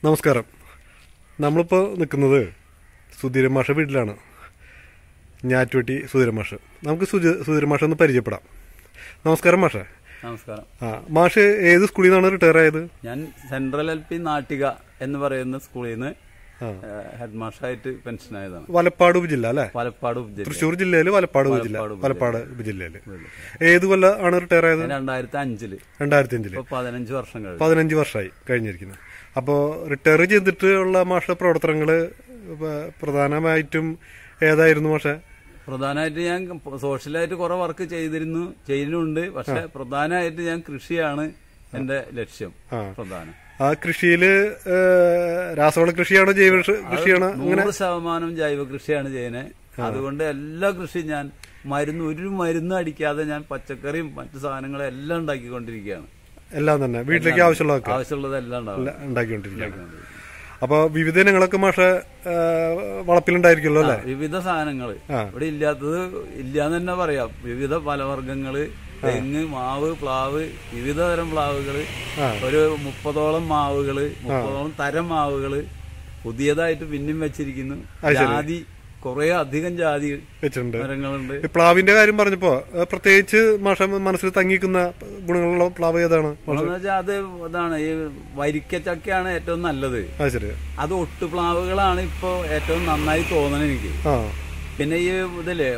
നമസ്കാരം നമ്മളിപ്പോൾ നിൽക്കുന്നത് സുധീരൻ മാഷ വീട്ടിലാണ് ഞാറ്റുവെട്ടി സുധീരൻ മാഷ് നമുക്ക് സുധി സുധീരൻ മാഷ ഒന്ന് പരിചയപ്പെടാം നമസ്കാരം മാഷ നമസ്കാരം ആ മാഷ് ഏത് സ്കൂളിൽ നിന്നാണ് റിട്ടയർ ആയത് ഞാൻ സെൻട്രൽ എൽ പി നാട്ടിക എന്ന് പറയുന്ന സ്കൂളിൽ നിന്ന് ആ. ഹെഡ് മാഷായിട്ട് പെൻഷനായതാണ് വലപ്പാട് ഉപജില്ല അല്ലേ പാലക്കാട് ഉപജില്ല തൃശ്ശൂർ ജില്ലയിൽ വലപ്പാട് ഉപജില്ല വലപ്പാട് വലപ്പാട് ഉപജില്ലയിൽ ഏത് കൊല്ല ആണ് റിട്ടയർ ആയത് ഞാൻ രണ്ടായിരത്തി അഞ്ചില് രണ്ടായിരത്തി അഞ്ചില് ഇപ്പൊ പതിനഞ്ച് വർഷം കഴിഞ്ഞു പതിനഞ്ച് വർഷമായി കഴിഞ്ഞിരിക്കുന്നത് അപ്പോൾ റിട്ടയർ ചെയ്തിട്ട് ഉള്ള മാഷ പ്രവർത്തനങ്ങൾ പ്രധാനമായിട്ടും ഏതായിരുന്നു മാഷെ പ്രധാനമായിട്ട് ഞാൻ സോഷ്യലായിട്ട് കുറെ വർക്ക് ചെയ്തിരുന്നു ചെയ്യുന്നുണ്ട് പക്ഷെ പ്രധാനമായിട്ട് ഞാൻ കൃഷിയാണ് എന്റെ ലക്ഷ്യം ആ. പ്രധാനം ആ കൃഷിയില് രാസവള കൃഷിയാണോ ജൈവ കൃഷി- കൃഷിയാണോ നൂറ് ശതമാനം ജൈവ കൃഷിയാണ് ചെയ്യുന്നത് അതുകൊണ്ട് എല്ലാ കൃഷിയും ഞാൻ മരുന്ന് ഒരു മരുന്ന് അടിക്കാതെ ഞാൻ പച്ചക്കറിയും മറ്റു സാധനങ്ങളും എല്ലാം ഉണ്ടാക്കിക്കൊണ്ടിരിക്കുകയാണ് എല്ലാം തന്നെ വീട്ടിലേക്ക് ആവശ്യമുള്ളതൊക്കെ ആവശ്യമുള്ളതെല്ലാം ഉണ്ടാവും എല്ലാം ഉണ്ടാക്കിക്കൊണ്ടിരിക്കുകയാണ് അപ്പൊ വിവിധ ഇനങ്ങളൊക്കെ മാഷ വളപ്പിലുണ്ടായിരിക്കുമല്ലോ അല്ലെ വിവിധ സാധനങ്ങൾ ആ. ഇവിടെ ഇല്ലാത്തത് ഇല്ലാന്ന് തന്നെ പറയാം വിവിധ ഫലവർഗ്ഗങ്ങള് തെങ്ങ് മാവ് പ്ലാവ് വിവിധ തരം പ്ലാവുകള് ആ. ഒരു മുപ്പതോളം മാവുകള് മുപ്പതോളം തരം മാവുകള് പുതിയതായിട്ട് പിന്നെയും വെച്ചിരിക്കുന്നു ജാതി കുറെ അധികം ജാതി വെച്ചിട്ടുണ്ട് മരങ്ങളുണ്ട് ഈ പ്ലാവിന്റെ കാര്യം പറഞ്ഞപ്പോ ആ, പ്രത്യേകിച്ച് മാഷ മനസ്സിൽ തങ്ങിക്കുന്ന ഗുണങ്ങളുള്ള പ്ലാവ് ഏതാണ് എന്ന് വെച്ചാൽ അത് അതാണ് ഈ വരിക്കച്ചക്കയാണ് ഏറ്റവും നല്ലത് ആ ശരി അത് ഒട്ടുപ്ലാവുകളാണ് ഇപ്പോ ഏറ്റവും നന്നായി തോന്നണത് എനിക്ക് ആ പിന്നെ ഈ ഇതില്ലേ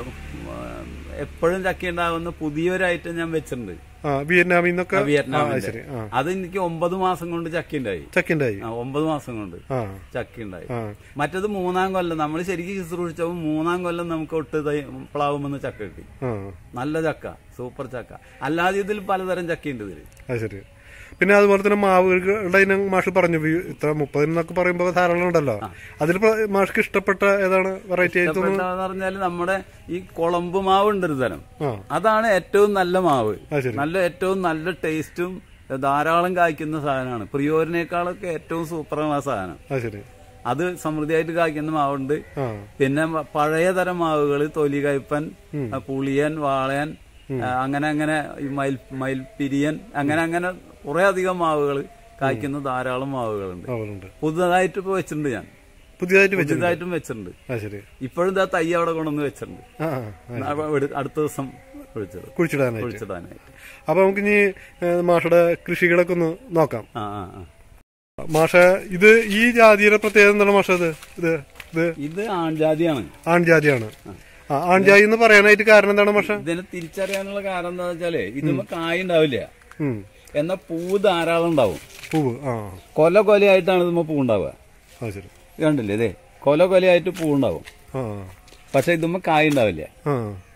എപ്പോഴും ചക്ക ഉണ്ടാകുന്ന പുതിയൊരു ഐറ്റം ഞാൻ വെച്ചിട്ടുണ്ട് ആ വിയറ്റ്നാമിൽ നിന്നൊക്കെ ആ വിയറ്റ്നാമിന്റെ ശരി ആ അത് എനിക്ക് ഒമ്പത് മാസം കൊണ്ട് ചക്ക ഉണ്ടായി ചക്കിണ്ടായി ആ, ഒമ്പത് മാസം കൊണ്ട് ആ ചക്ക ഉണ്ടായി ആ മറ്റത് മൂന്നാം കൊല്ലം നമ്മൾ ശരിക്കും ശുശ്രൂഷിച്ചപ്പോൾ മൂന്നാം കൊല്ലം നമുക്ക് ഒട്ട് തൈ പ്ലാവുമെന്ന് ചക്ക കിട്ടി ആ നല്ല ചക്ക സൂപ്പർ ചക്ക അല്ലാതെ ഇതിൽ പലതരം ചക്കയുണ്ട് ഇതിൽ അത് ശരി പിന്നെ അതുപോലെ തന്നെ മാവുകളുടെ ഇനം മാഷ് പറഞ്ഞു വി- ഇത്ര മുപ്പതിനൊക്കെ പറയുമ്പോൾ ധാരാളം ഉണ്ടല്ലോ അതിൽ പ്ര- മാഷ്ക്ക് ഇഷ്ടപ്പെട്ട ഏതാണ് വെറൈറ്റി ആയിട്ട് തോന്നുന്നത് ഇഷ്ടപ്പെട്ടതെന്ന് പറഞ്ഞാല് നമ്മുടെ ഈ കുളമ്പ് മാവ് ഉണ്ട് ഒരു തരം ആ അതാണ് ഏറ്റവും നല്ല മാവ് അത് ശരി നല്ല ഏറ്റവും നല്ല ടേസ്റ്റും ധാരാളം കായ്ക്കുന്ന സാധനമാണ് പ്രിയോറിനേക്കാളൊക്കെ ഏറ്റവും സൂപ്പറാണ് ആ സാധനം അത് ശരി അത് സമൃദ്ധിയായിട്ട് കായ്ക്കുന്ന മാവുണ്ട് ആ പിന്നെ മ- പഴയ തരം മാവുകൾ തൊലി കയ്പൻ ആ, പുളിയൻ വാളയൻ ആ, അങ്ങനെ അങ്ങനെ ഈ മയിൽ മയിൽപിരിയൻ അങ്ങനെ അങ്ങനെ കുറെ അധികം മാവുകൾ കായ്ക്കുന്ന ധാരാളം മാവുകളുണ്ട് അവളുണ്ട് പുതുതായിട്ട് ഇപ്പൊ വെച്ചിട്ടുണ്ട് ഞാൻ പുതിയതായിട്ട് വെച്ചിട്ടുണ്ട് പുതുതായിട്ടും വെച്ചിട്ടുണ്ട് അത് ശരി ഇപ്പോഴും ഇതാ തൈ അവിടെ കൊണ്ടുവന്ന് വെച്ചിട്ടുണ്ട് ആ ആ, അപ്പൊ എടു- അടുത്ത ദിവസം ഒഴിച്ചത് കുഴിച്ചിടാനായിട്ട് ഒഴിച്ചിടാനായിട്ട് അപ്പൊ നമുക്ക് ഇനി ഏ, മാഷയുടെ കൃഷികളൊക്കെ ഒന്ന് നോക്കാം ആ ആ ആ മാഷ ഇത് ഈ ജാതിയുടെ പ്രത്യേകത എന്താണ് മാഷ ഇത് ഇത് ഇത് ഇത് ആൺജാതിയാണ് ആൺജാതിയാണ് ആ ആൺജാതി എന്ന് പറയാനായിട്ട് കാരണം എന്താണ് മാഷ ഇതിനെ തിരിച്ചറിയാനുള്ള കാരണം എന്താ വെച്ചാല് ഇതുമ്പോ കായ ഉണ്ടാവില്ല ഉം എന്നാൽ പൂവ് ധാരാളം ഉണ്ടാവും പൂവ് ആ കൊല കൊലയായിട്ടാണ് ഇതുമ്പോ പൂ ഉണ്ടാവുക അത് ശരി ഇത് കണ്ടില്ലേ ഇതേ കൊല കൊലയായിട്ട് പൂ ഉണ്ടാവും ആ പക്ഷെ ഇതുമ്പോ കായ ഉണ്ടാവില്ല ആ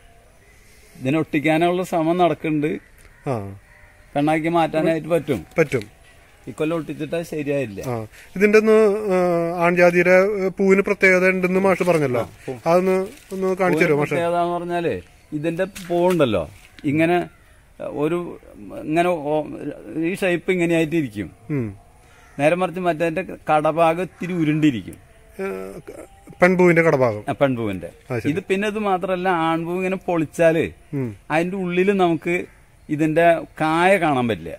ഇതിനെ ഒട്ടിക്കാനുള്ള ശ്രമം നടക്കുന്നുണ്ട് ആ പെണ്ണാക്കി മാറ്റാനായിട്ട് പറ്റും പറ്റും ഇക്കൊല്ലം ഒട്ടിച്ചിട്ടാ ശരിയായില്ല ആ ഇതിന്റെ ഒന്ന് ആ, ആൺജാതിയുടെ ഏ, പൂവിന് പ്രത്യേകത ഉണ്ടെന്ന് മാഷ് പറഞ്ഞല്ലോ അതൊന്ന് ഒന്ന് കാണിച്ചു തരുമോ മാഷ ഏതാന്ന് പറഞ്ഞാല് ഇതിന്റെ പൂവുണ്ടല്ലോ ഇങ്ങനെ ഒരു ഇങ്ങനെ ഓ- ഈ ഷേപ്പ് ഇങ്ങനെയായിട്ട് ഇരിക്കും ഉം നേരെ മറിച്ച് മറ്റേ കടഭാഗം ഇത്തിരി ഉരുണ്ടിരിക്കും ഏ, പെൺപൂവിന്റെ കടഭാഗം ആ, പെൺപൂവിന്റെ ആ, ഇത് പിന്നെ ഇത് മാത്രല്ല ആൺപൂ ഇങ്ങനെ പൊളിച്ചാല് ഉം അതിന്റെ ഉള്ളിൽ നമുക്ക് ഇതിന്റെ കായ കാണാൻ പറ്റില്ല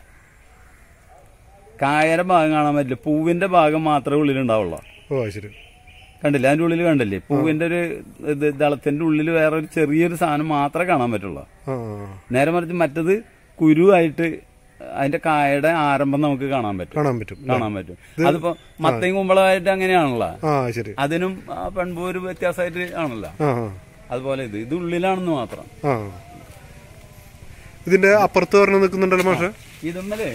കായയുടെ ഭാഗം കാണാൻ പറ്റില്ല പൂവിന്റെ ഭാഗം മാത്രമേ ഉള്ളിലുണ്ടാവുള്ളൂ ഓ അത് ശരി കണ്ടില്ലേ അതിന്റെ ഉള്ളിൽ കണ്ടില്ലേ പൂവിന്റെ ഒരു ഇത് ദളത്തിന്റെ ഉള്ളിൽ വേറെ ഒരു ചെറിയൊരു സാധനം മാത്രമേ കാണാൻ പറ്റുള്ളൂ ആ നേരെ മറിച്ച് മറ്റത് കുരുവായിട്ട് അതിന്റെ കായയുടെ ആരംഭം നമുക്ക് കാണാൻ പറ്റും കാണാൻ പറ്റും കാണാൻ പറ്റും അതിപ്പോ മത്തയും കുമ്പളമായിട്ട് അങ്ങനെയാണല്ലോ ആ ശരി അതിനും ആ പെൺപൂ ഒരു വ്യത്യാസമായിട്ട് ആണല്ലോ ആ ആ അതുപോലെ ഇത് ഇത് ഉള്ളിലാണെന്ന് മാത്രം ആ ഇതിന്റെ അപ്പുറത്ത് പറഞ്ഞ് നിൽക്കുന്നുണ്ടല്ലോ മാഷ ഇതുമ്മല്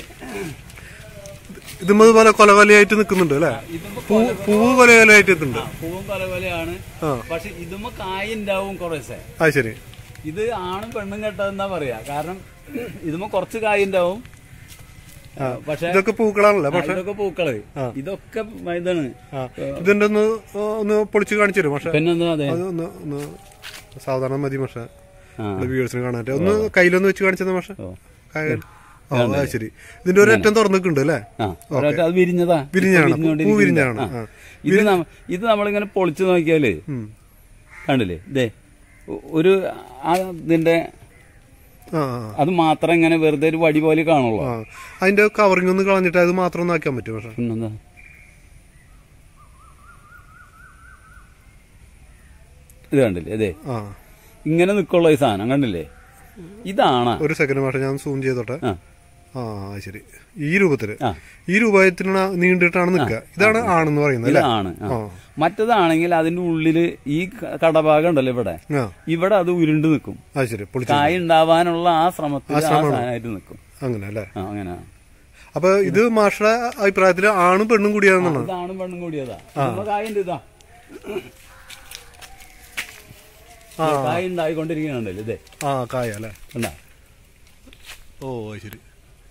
ഇതും അതുപോലെ കൊല കൊലയായിട്ട് നിൽക്കുന്നുണ്ട് അല്ലേ ഇതുമ്പോ പൂ പൂവ് കൊല കൊലയായിട്ട് എത്തുന്നുണ്ട് പൂവും പല പോലെയാണ് ആ. പക്ഷെ ഇതുമ്പോ കായ ഉണ്ടാവും കുറേശ്ശെ അത് ശരി ഇത് ആണും പെണ്ണും കെട്ടതെന്നാ പറയാ കാരണം ഇതുമ്പോ കുറച്ച് കായ ഉണ്ടാവും പക്ഷെ ഇതൊക്കെ പൂക്കളാണല്ലോ പക്ഷെ ഇതൊക്കെ പൂക്കള് ഇതൊക്കെ ഇതാണ് ആ ഇതിന്റെ ഒന്ന് ഒന്ന് പൊളിച്ച് കാണിച്ചു തരും പക്ഷെ പിന്നെന്താ അതെ അത് ഒന്ന് ഒന്ന് സാധാരണ മതി പക്ഷെ ആ. വ്യൂവേഴ്സിന് കാണാനായിട്ട് ഒന്ന് കയ്യിലൊന്ന് വെച്ച് കാണിച്ചത് പക്ഷെ ഓ. ഓ അത് ശരി ഇതിന്റെ ഒരു അറ്റം തുറന്നിട്ടുണ്ട് അല്ലേ ആ ഒരൊറ്റ അത് വിരിഞ്ഞതാ വിരിഞ്ഞതാണ്. ഇപ്പൊ വിരിഞ്ഞുകൊണ്ടിരിക്കുന്ന. പൂ വിരിഞ്ഞതാണ്. ആ. ആ. ഇത് നമ്മ- ഇത് നമ്മളിങ്ങനെ പൊളിച്ചു നോക്കിയാല് ഉം. കണ്ടില്ലേ ഇതേ ഒ- ഒരു ആ ഇതിന്റെ ആ അത് മാത്രം ഇങ്ങനെ വെറുതെ ഒരു വടി പോലെ കാണുള്ളൂ ആ അതിന്റെ കവറിംഗ് ഒന്ന് കളഞ്ഞിട്ട് അത് മാത്രം ഒന്ന് ആക്കാൻ പറ്റും പക്ഷെ പിന്നെന്താ ഇത് കണ്ടില്ലേ അതെ ആ ഇങ്ങനെ നിക്കുള്ള ഈ സാധനം കണ്ടില്ലേ ഇതാണ് ഒരു സെക്കൻഡ് മാഷ ഞാൻ സൂം ചെയ്തോട്ടെ ആ ആ അത് ശരി ഈ രൂപത്തില് ആ. ഈ രൂപത്തിന് നീണ്ടിട്ടാണ് നിൽക്കുക ഇതാണ് ആണെന്ന് പറയുന്നത് അല്ലേ ഇതാണ് ആ. മറ്റതാണെങ്കിൽ അതിന്റെ ഉള്ളില് ഈ ക- കടഭാഗം ഉണ്ടല്ലോ ഇവിടെ ആ ഇവിടെ അത് ഉരുണ്ട് നിൽക്കും അത് ശരി പൊളിച്ചു കായ ഉണ്ടാവാനുള്ള ആ ശ്രമത്തിൽ ആ സാധനമായിട്ട് നിൽക്കും അങ്ങനെ അല്ലേ ആ അങ്ങനെ അപ്പൊ ഇത് മാഷയുടെ അഭിപ്രായത്തില് ആണും പെണ്ണും കൂടിയാണെന്നാണ് ഇതാണ് പെണ്ണും കൂടിയതാ നമ്മുടെ കായുണ്ട് ഇതാ കായ ഉണ്ടായിക്കൊണ്ടിരിക്കുന്നുണ്ടല്ലോ ഇതേ ആ കായ അല്ലേ കണ്ടാ ഓ അത് ശരി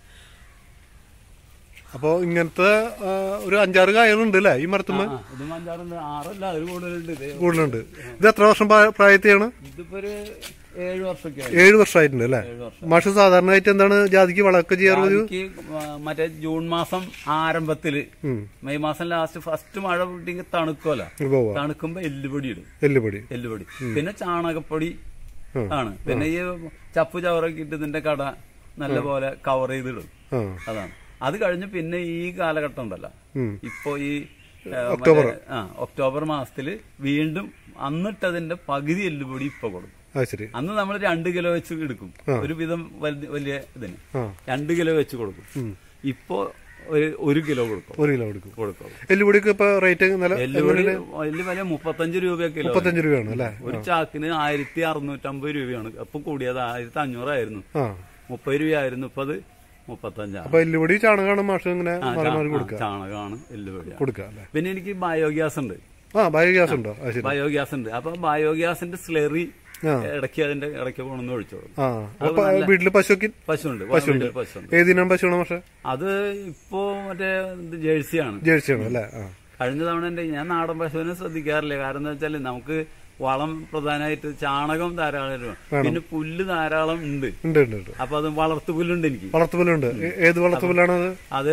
അപ്പോ ഇങ്ങനത്തെ ആ, ഒരു അഞ്ചാറ് കായകളുണ്ട് അല്ലേ ഈ മരത്തുമ്മ ആ, ഇത് അഞ്ചാറുണ്ട് ആറല്ല അതിൽ കൂടുതലുണ്ട് ഇത് കൂടുതലുണ്ട് ഇത് എത്ര വർഷം പ്രായ- പ്രായത്തെയാണ് ഇതിപ്പോ ഒരു ഏഴ് വർഷമൊക്കെ ആയി ഏഴ് വർഷമായിട്ടുണ്ട് അല്ലേ ഏഴ് വർഷം മാഷ് സാധാരണയായിട്ട് എന്താണ് ജാതിക്ക് വളമൊക്കെ ചെയ്യാറ് പതിവ്? എനിക്ക് മറ്റേ ജൂൺ മാസം ആരംഭത്തില് ഉം മെയ് മാസം ലാസ്റ്റ് ഫസ്റ്റ് മഴ പൊട്ടിങ്ങി തണുക്കുമല്ലോ ഉവ്വ് ഉവ്വ്. തണുക്കുമ്പോ എല്ലുപൊടി ഇടും എല്ലുപൊടി എല്ലുപൊടി പിന്നെ ചാണകപ്പൊടി ഉം. ആണ് പിന്നെ ഈ ചപ്പ് ചവറൊക്കെ ഇട്ട് ഇതിന്റെ കട നല്ല പോലെ കവർ ചെയ്തിടും ആ അതാണ് അത് കഴിഞ്ഞ് പിന്നെ ഈ കാലഘട്ടം ഉണ്ടല്ലോ ഉം. ഇപ്പൊ ഈ ഏ, മറ്റേ, ആ ഒക്ടോബർ മാസത്തില് വീണ്ടും അന്നിട്ടതിന്റെ പകുതി എല്ലുപൊടി ഇപ്പൊ കൊടുക്കും അത് ശരി അന്ന് നമ്മൾ രണ്ട് കിലോ വെച്ച് എടുക്കും ഒരു വിധം വലുത് വലിയ ഇതിന് ആ രണ്ട് കിലോ വെച്ച് കൊടുക്കും ഇപ്പോ ഒരു ഒരു കിലോ കൊടുക്കും ഒരു കിലോ എടുക്കും കൊടുക്കും എല്ലുപൊടിക്ക് ഇപ്പൊ റേറ്റ് നല്ല എല്ലുപൊടി വലിയ വില മുപ്പത്തഞ്ച് രൂപ കിലോ മുപ്പത്തഞ്ച് രൂപയാണ് അല്ലേ ഒരു ചാക്കിന് ആയിരത്തി അറുന്നൂറ്റമ്പത് രൂപയാണ് അപ്പൊ കൂടിയത് ആയിരത്തി അഞ്ഞൂറായിരുന്നു ആ മുപ്പത് രൂപയായിരുന്നു ഇപ്പൊ അത് മുപ്പത്തഞ്ചാണ് അപ്പൊ എല്ലുപൊടി ചാണകമാണ് മാഷ് ഇങ്ങനെ ആ, മാറി മാറി ചാ- കൊടുക്കുക ആ, ചാണകമാണ് എല്ലുപൊടിയാണ് കൊടുക്കുക അല്ലേ പിന്നെ എനിക്ക് ബയോഗ്യാസ് ഉണ്ട് ആ ബയോഗ്യാസ് ഉണ്ടോ അത് ശരി ബയോഗ്യാസ് ഉണ്ട് അപ്പൊ ബയോഗ്യാസിന്റെ സ്ലെറി ആ. ഇടയ്ക്ക് അതിന്റെ ഇടയ്ക്ക് പോകണമെന്ന് ഒഴിച്ചോളും ആ അപ്പൊ വീട്ടില് പശുക്ക് പശുണ്ട് പശുണ്ട് വീട്ടിൽ പശുണ്ട് ഏതിനാണ് പശുവാണ് മാഷെ അത് ഇപ്പോ മറ്റേ ഇത് ജേഴ്സിയാണ് ജേഴ്സിയാണ് അല്ലേ ആ കഴിഞ്ഞ തവണ എന്റെ ഞാൻ നാടൻ പശുവിനെ ശ്രദ്ധിക്കാറില്ല കാരണം എന്താ വെച്ചാല് നമുക്ക് വളം പ്രധാനമായിട്ട് ചാണകം ധാരാളം ഇടും. പിന്നെ പുല്ല് ധാരാളം ഉണ്ട് ഉണ്ട് ഉണ്ട് ഉണ്ട് അപ്പൊ അത് വളർത്തു പുല്ലുണ്ട് എനിക്ക് വളർത്തുപുല്ലുണ്ട് ഏ- ഏത് വളർത്തുപുല്ലാണ് അത് അത്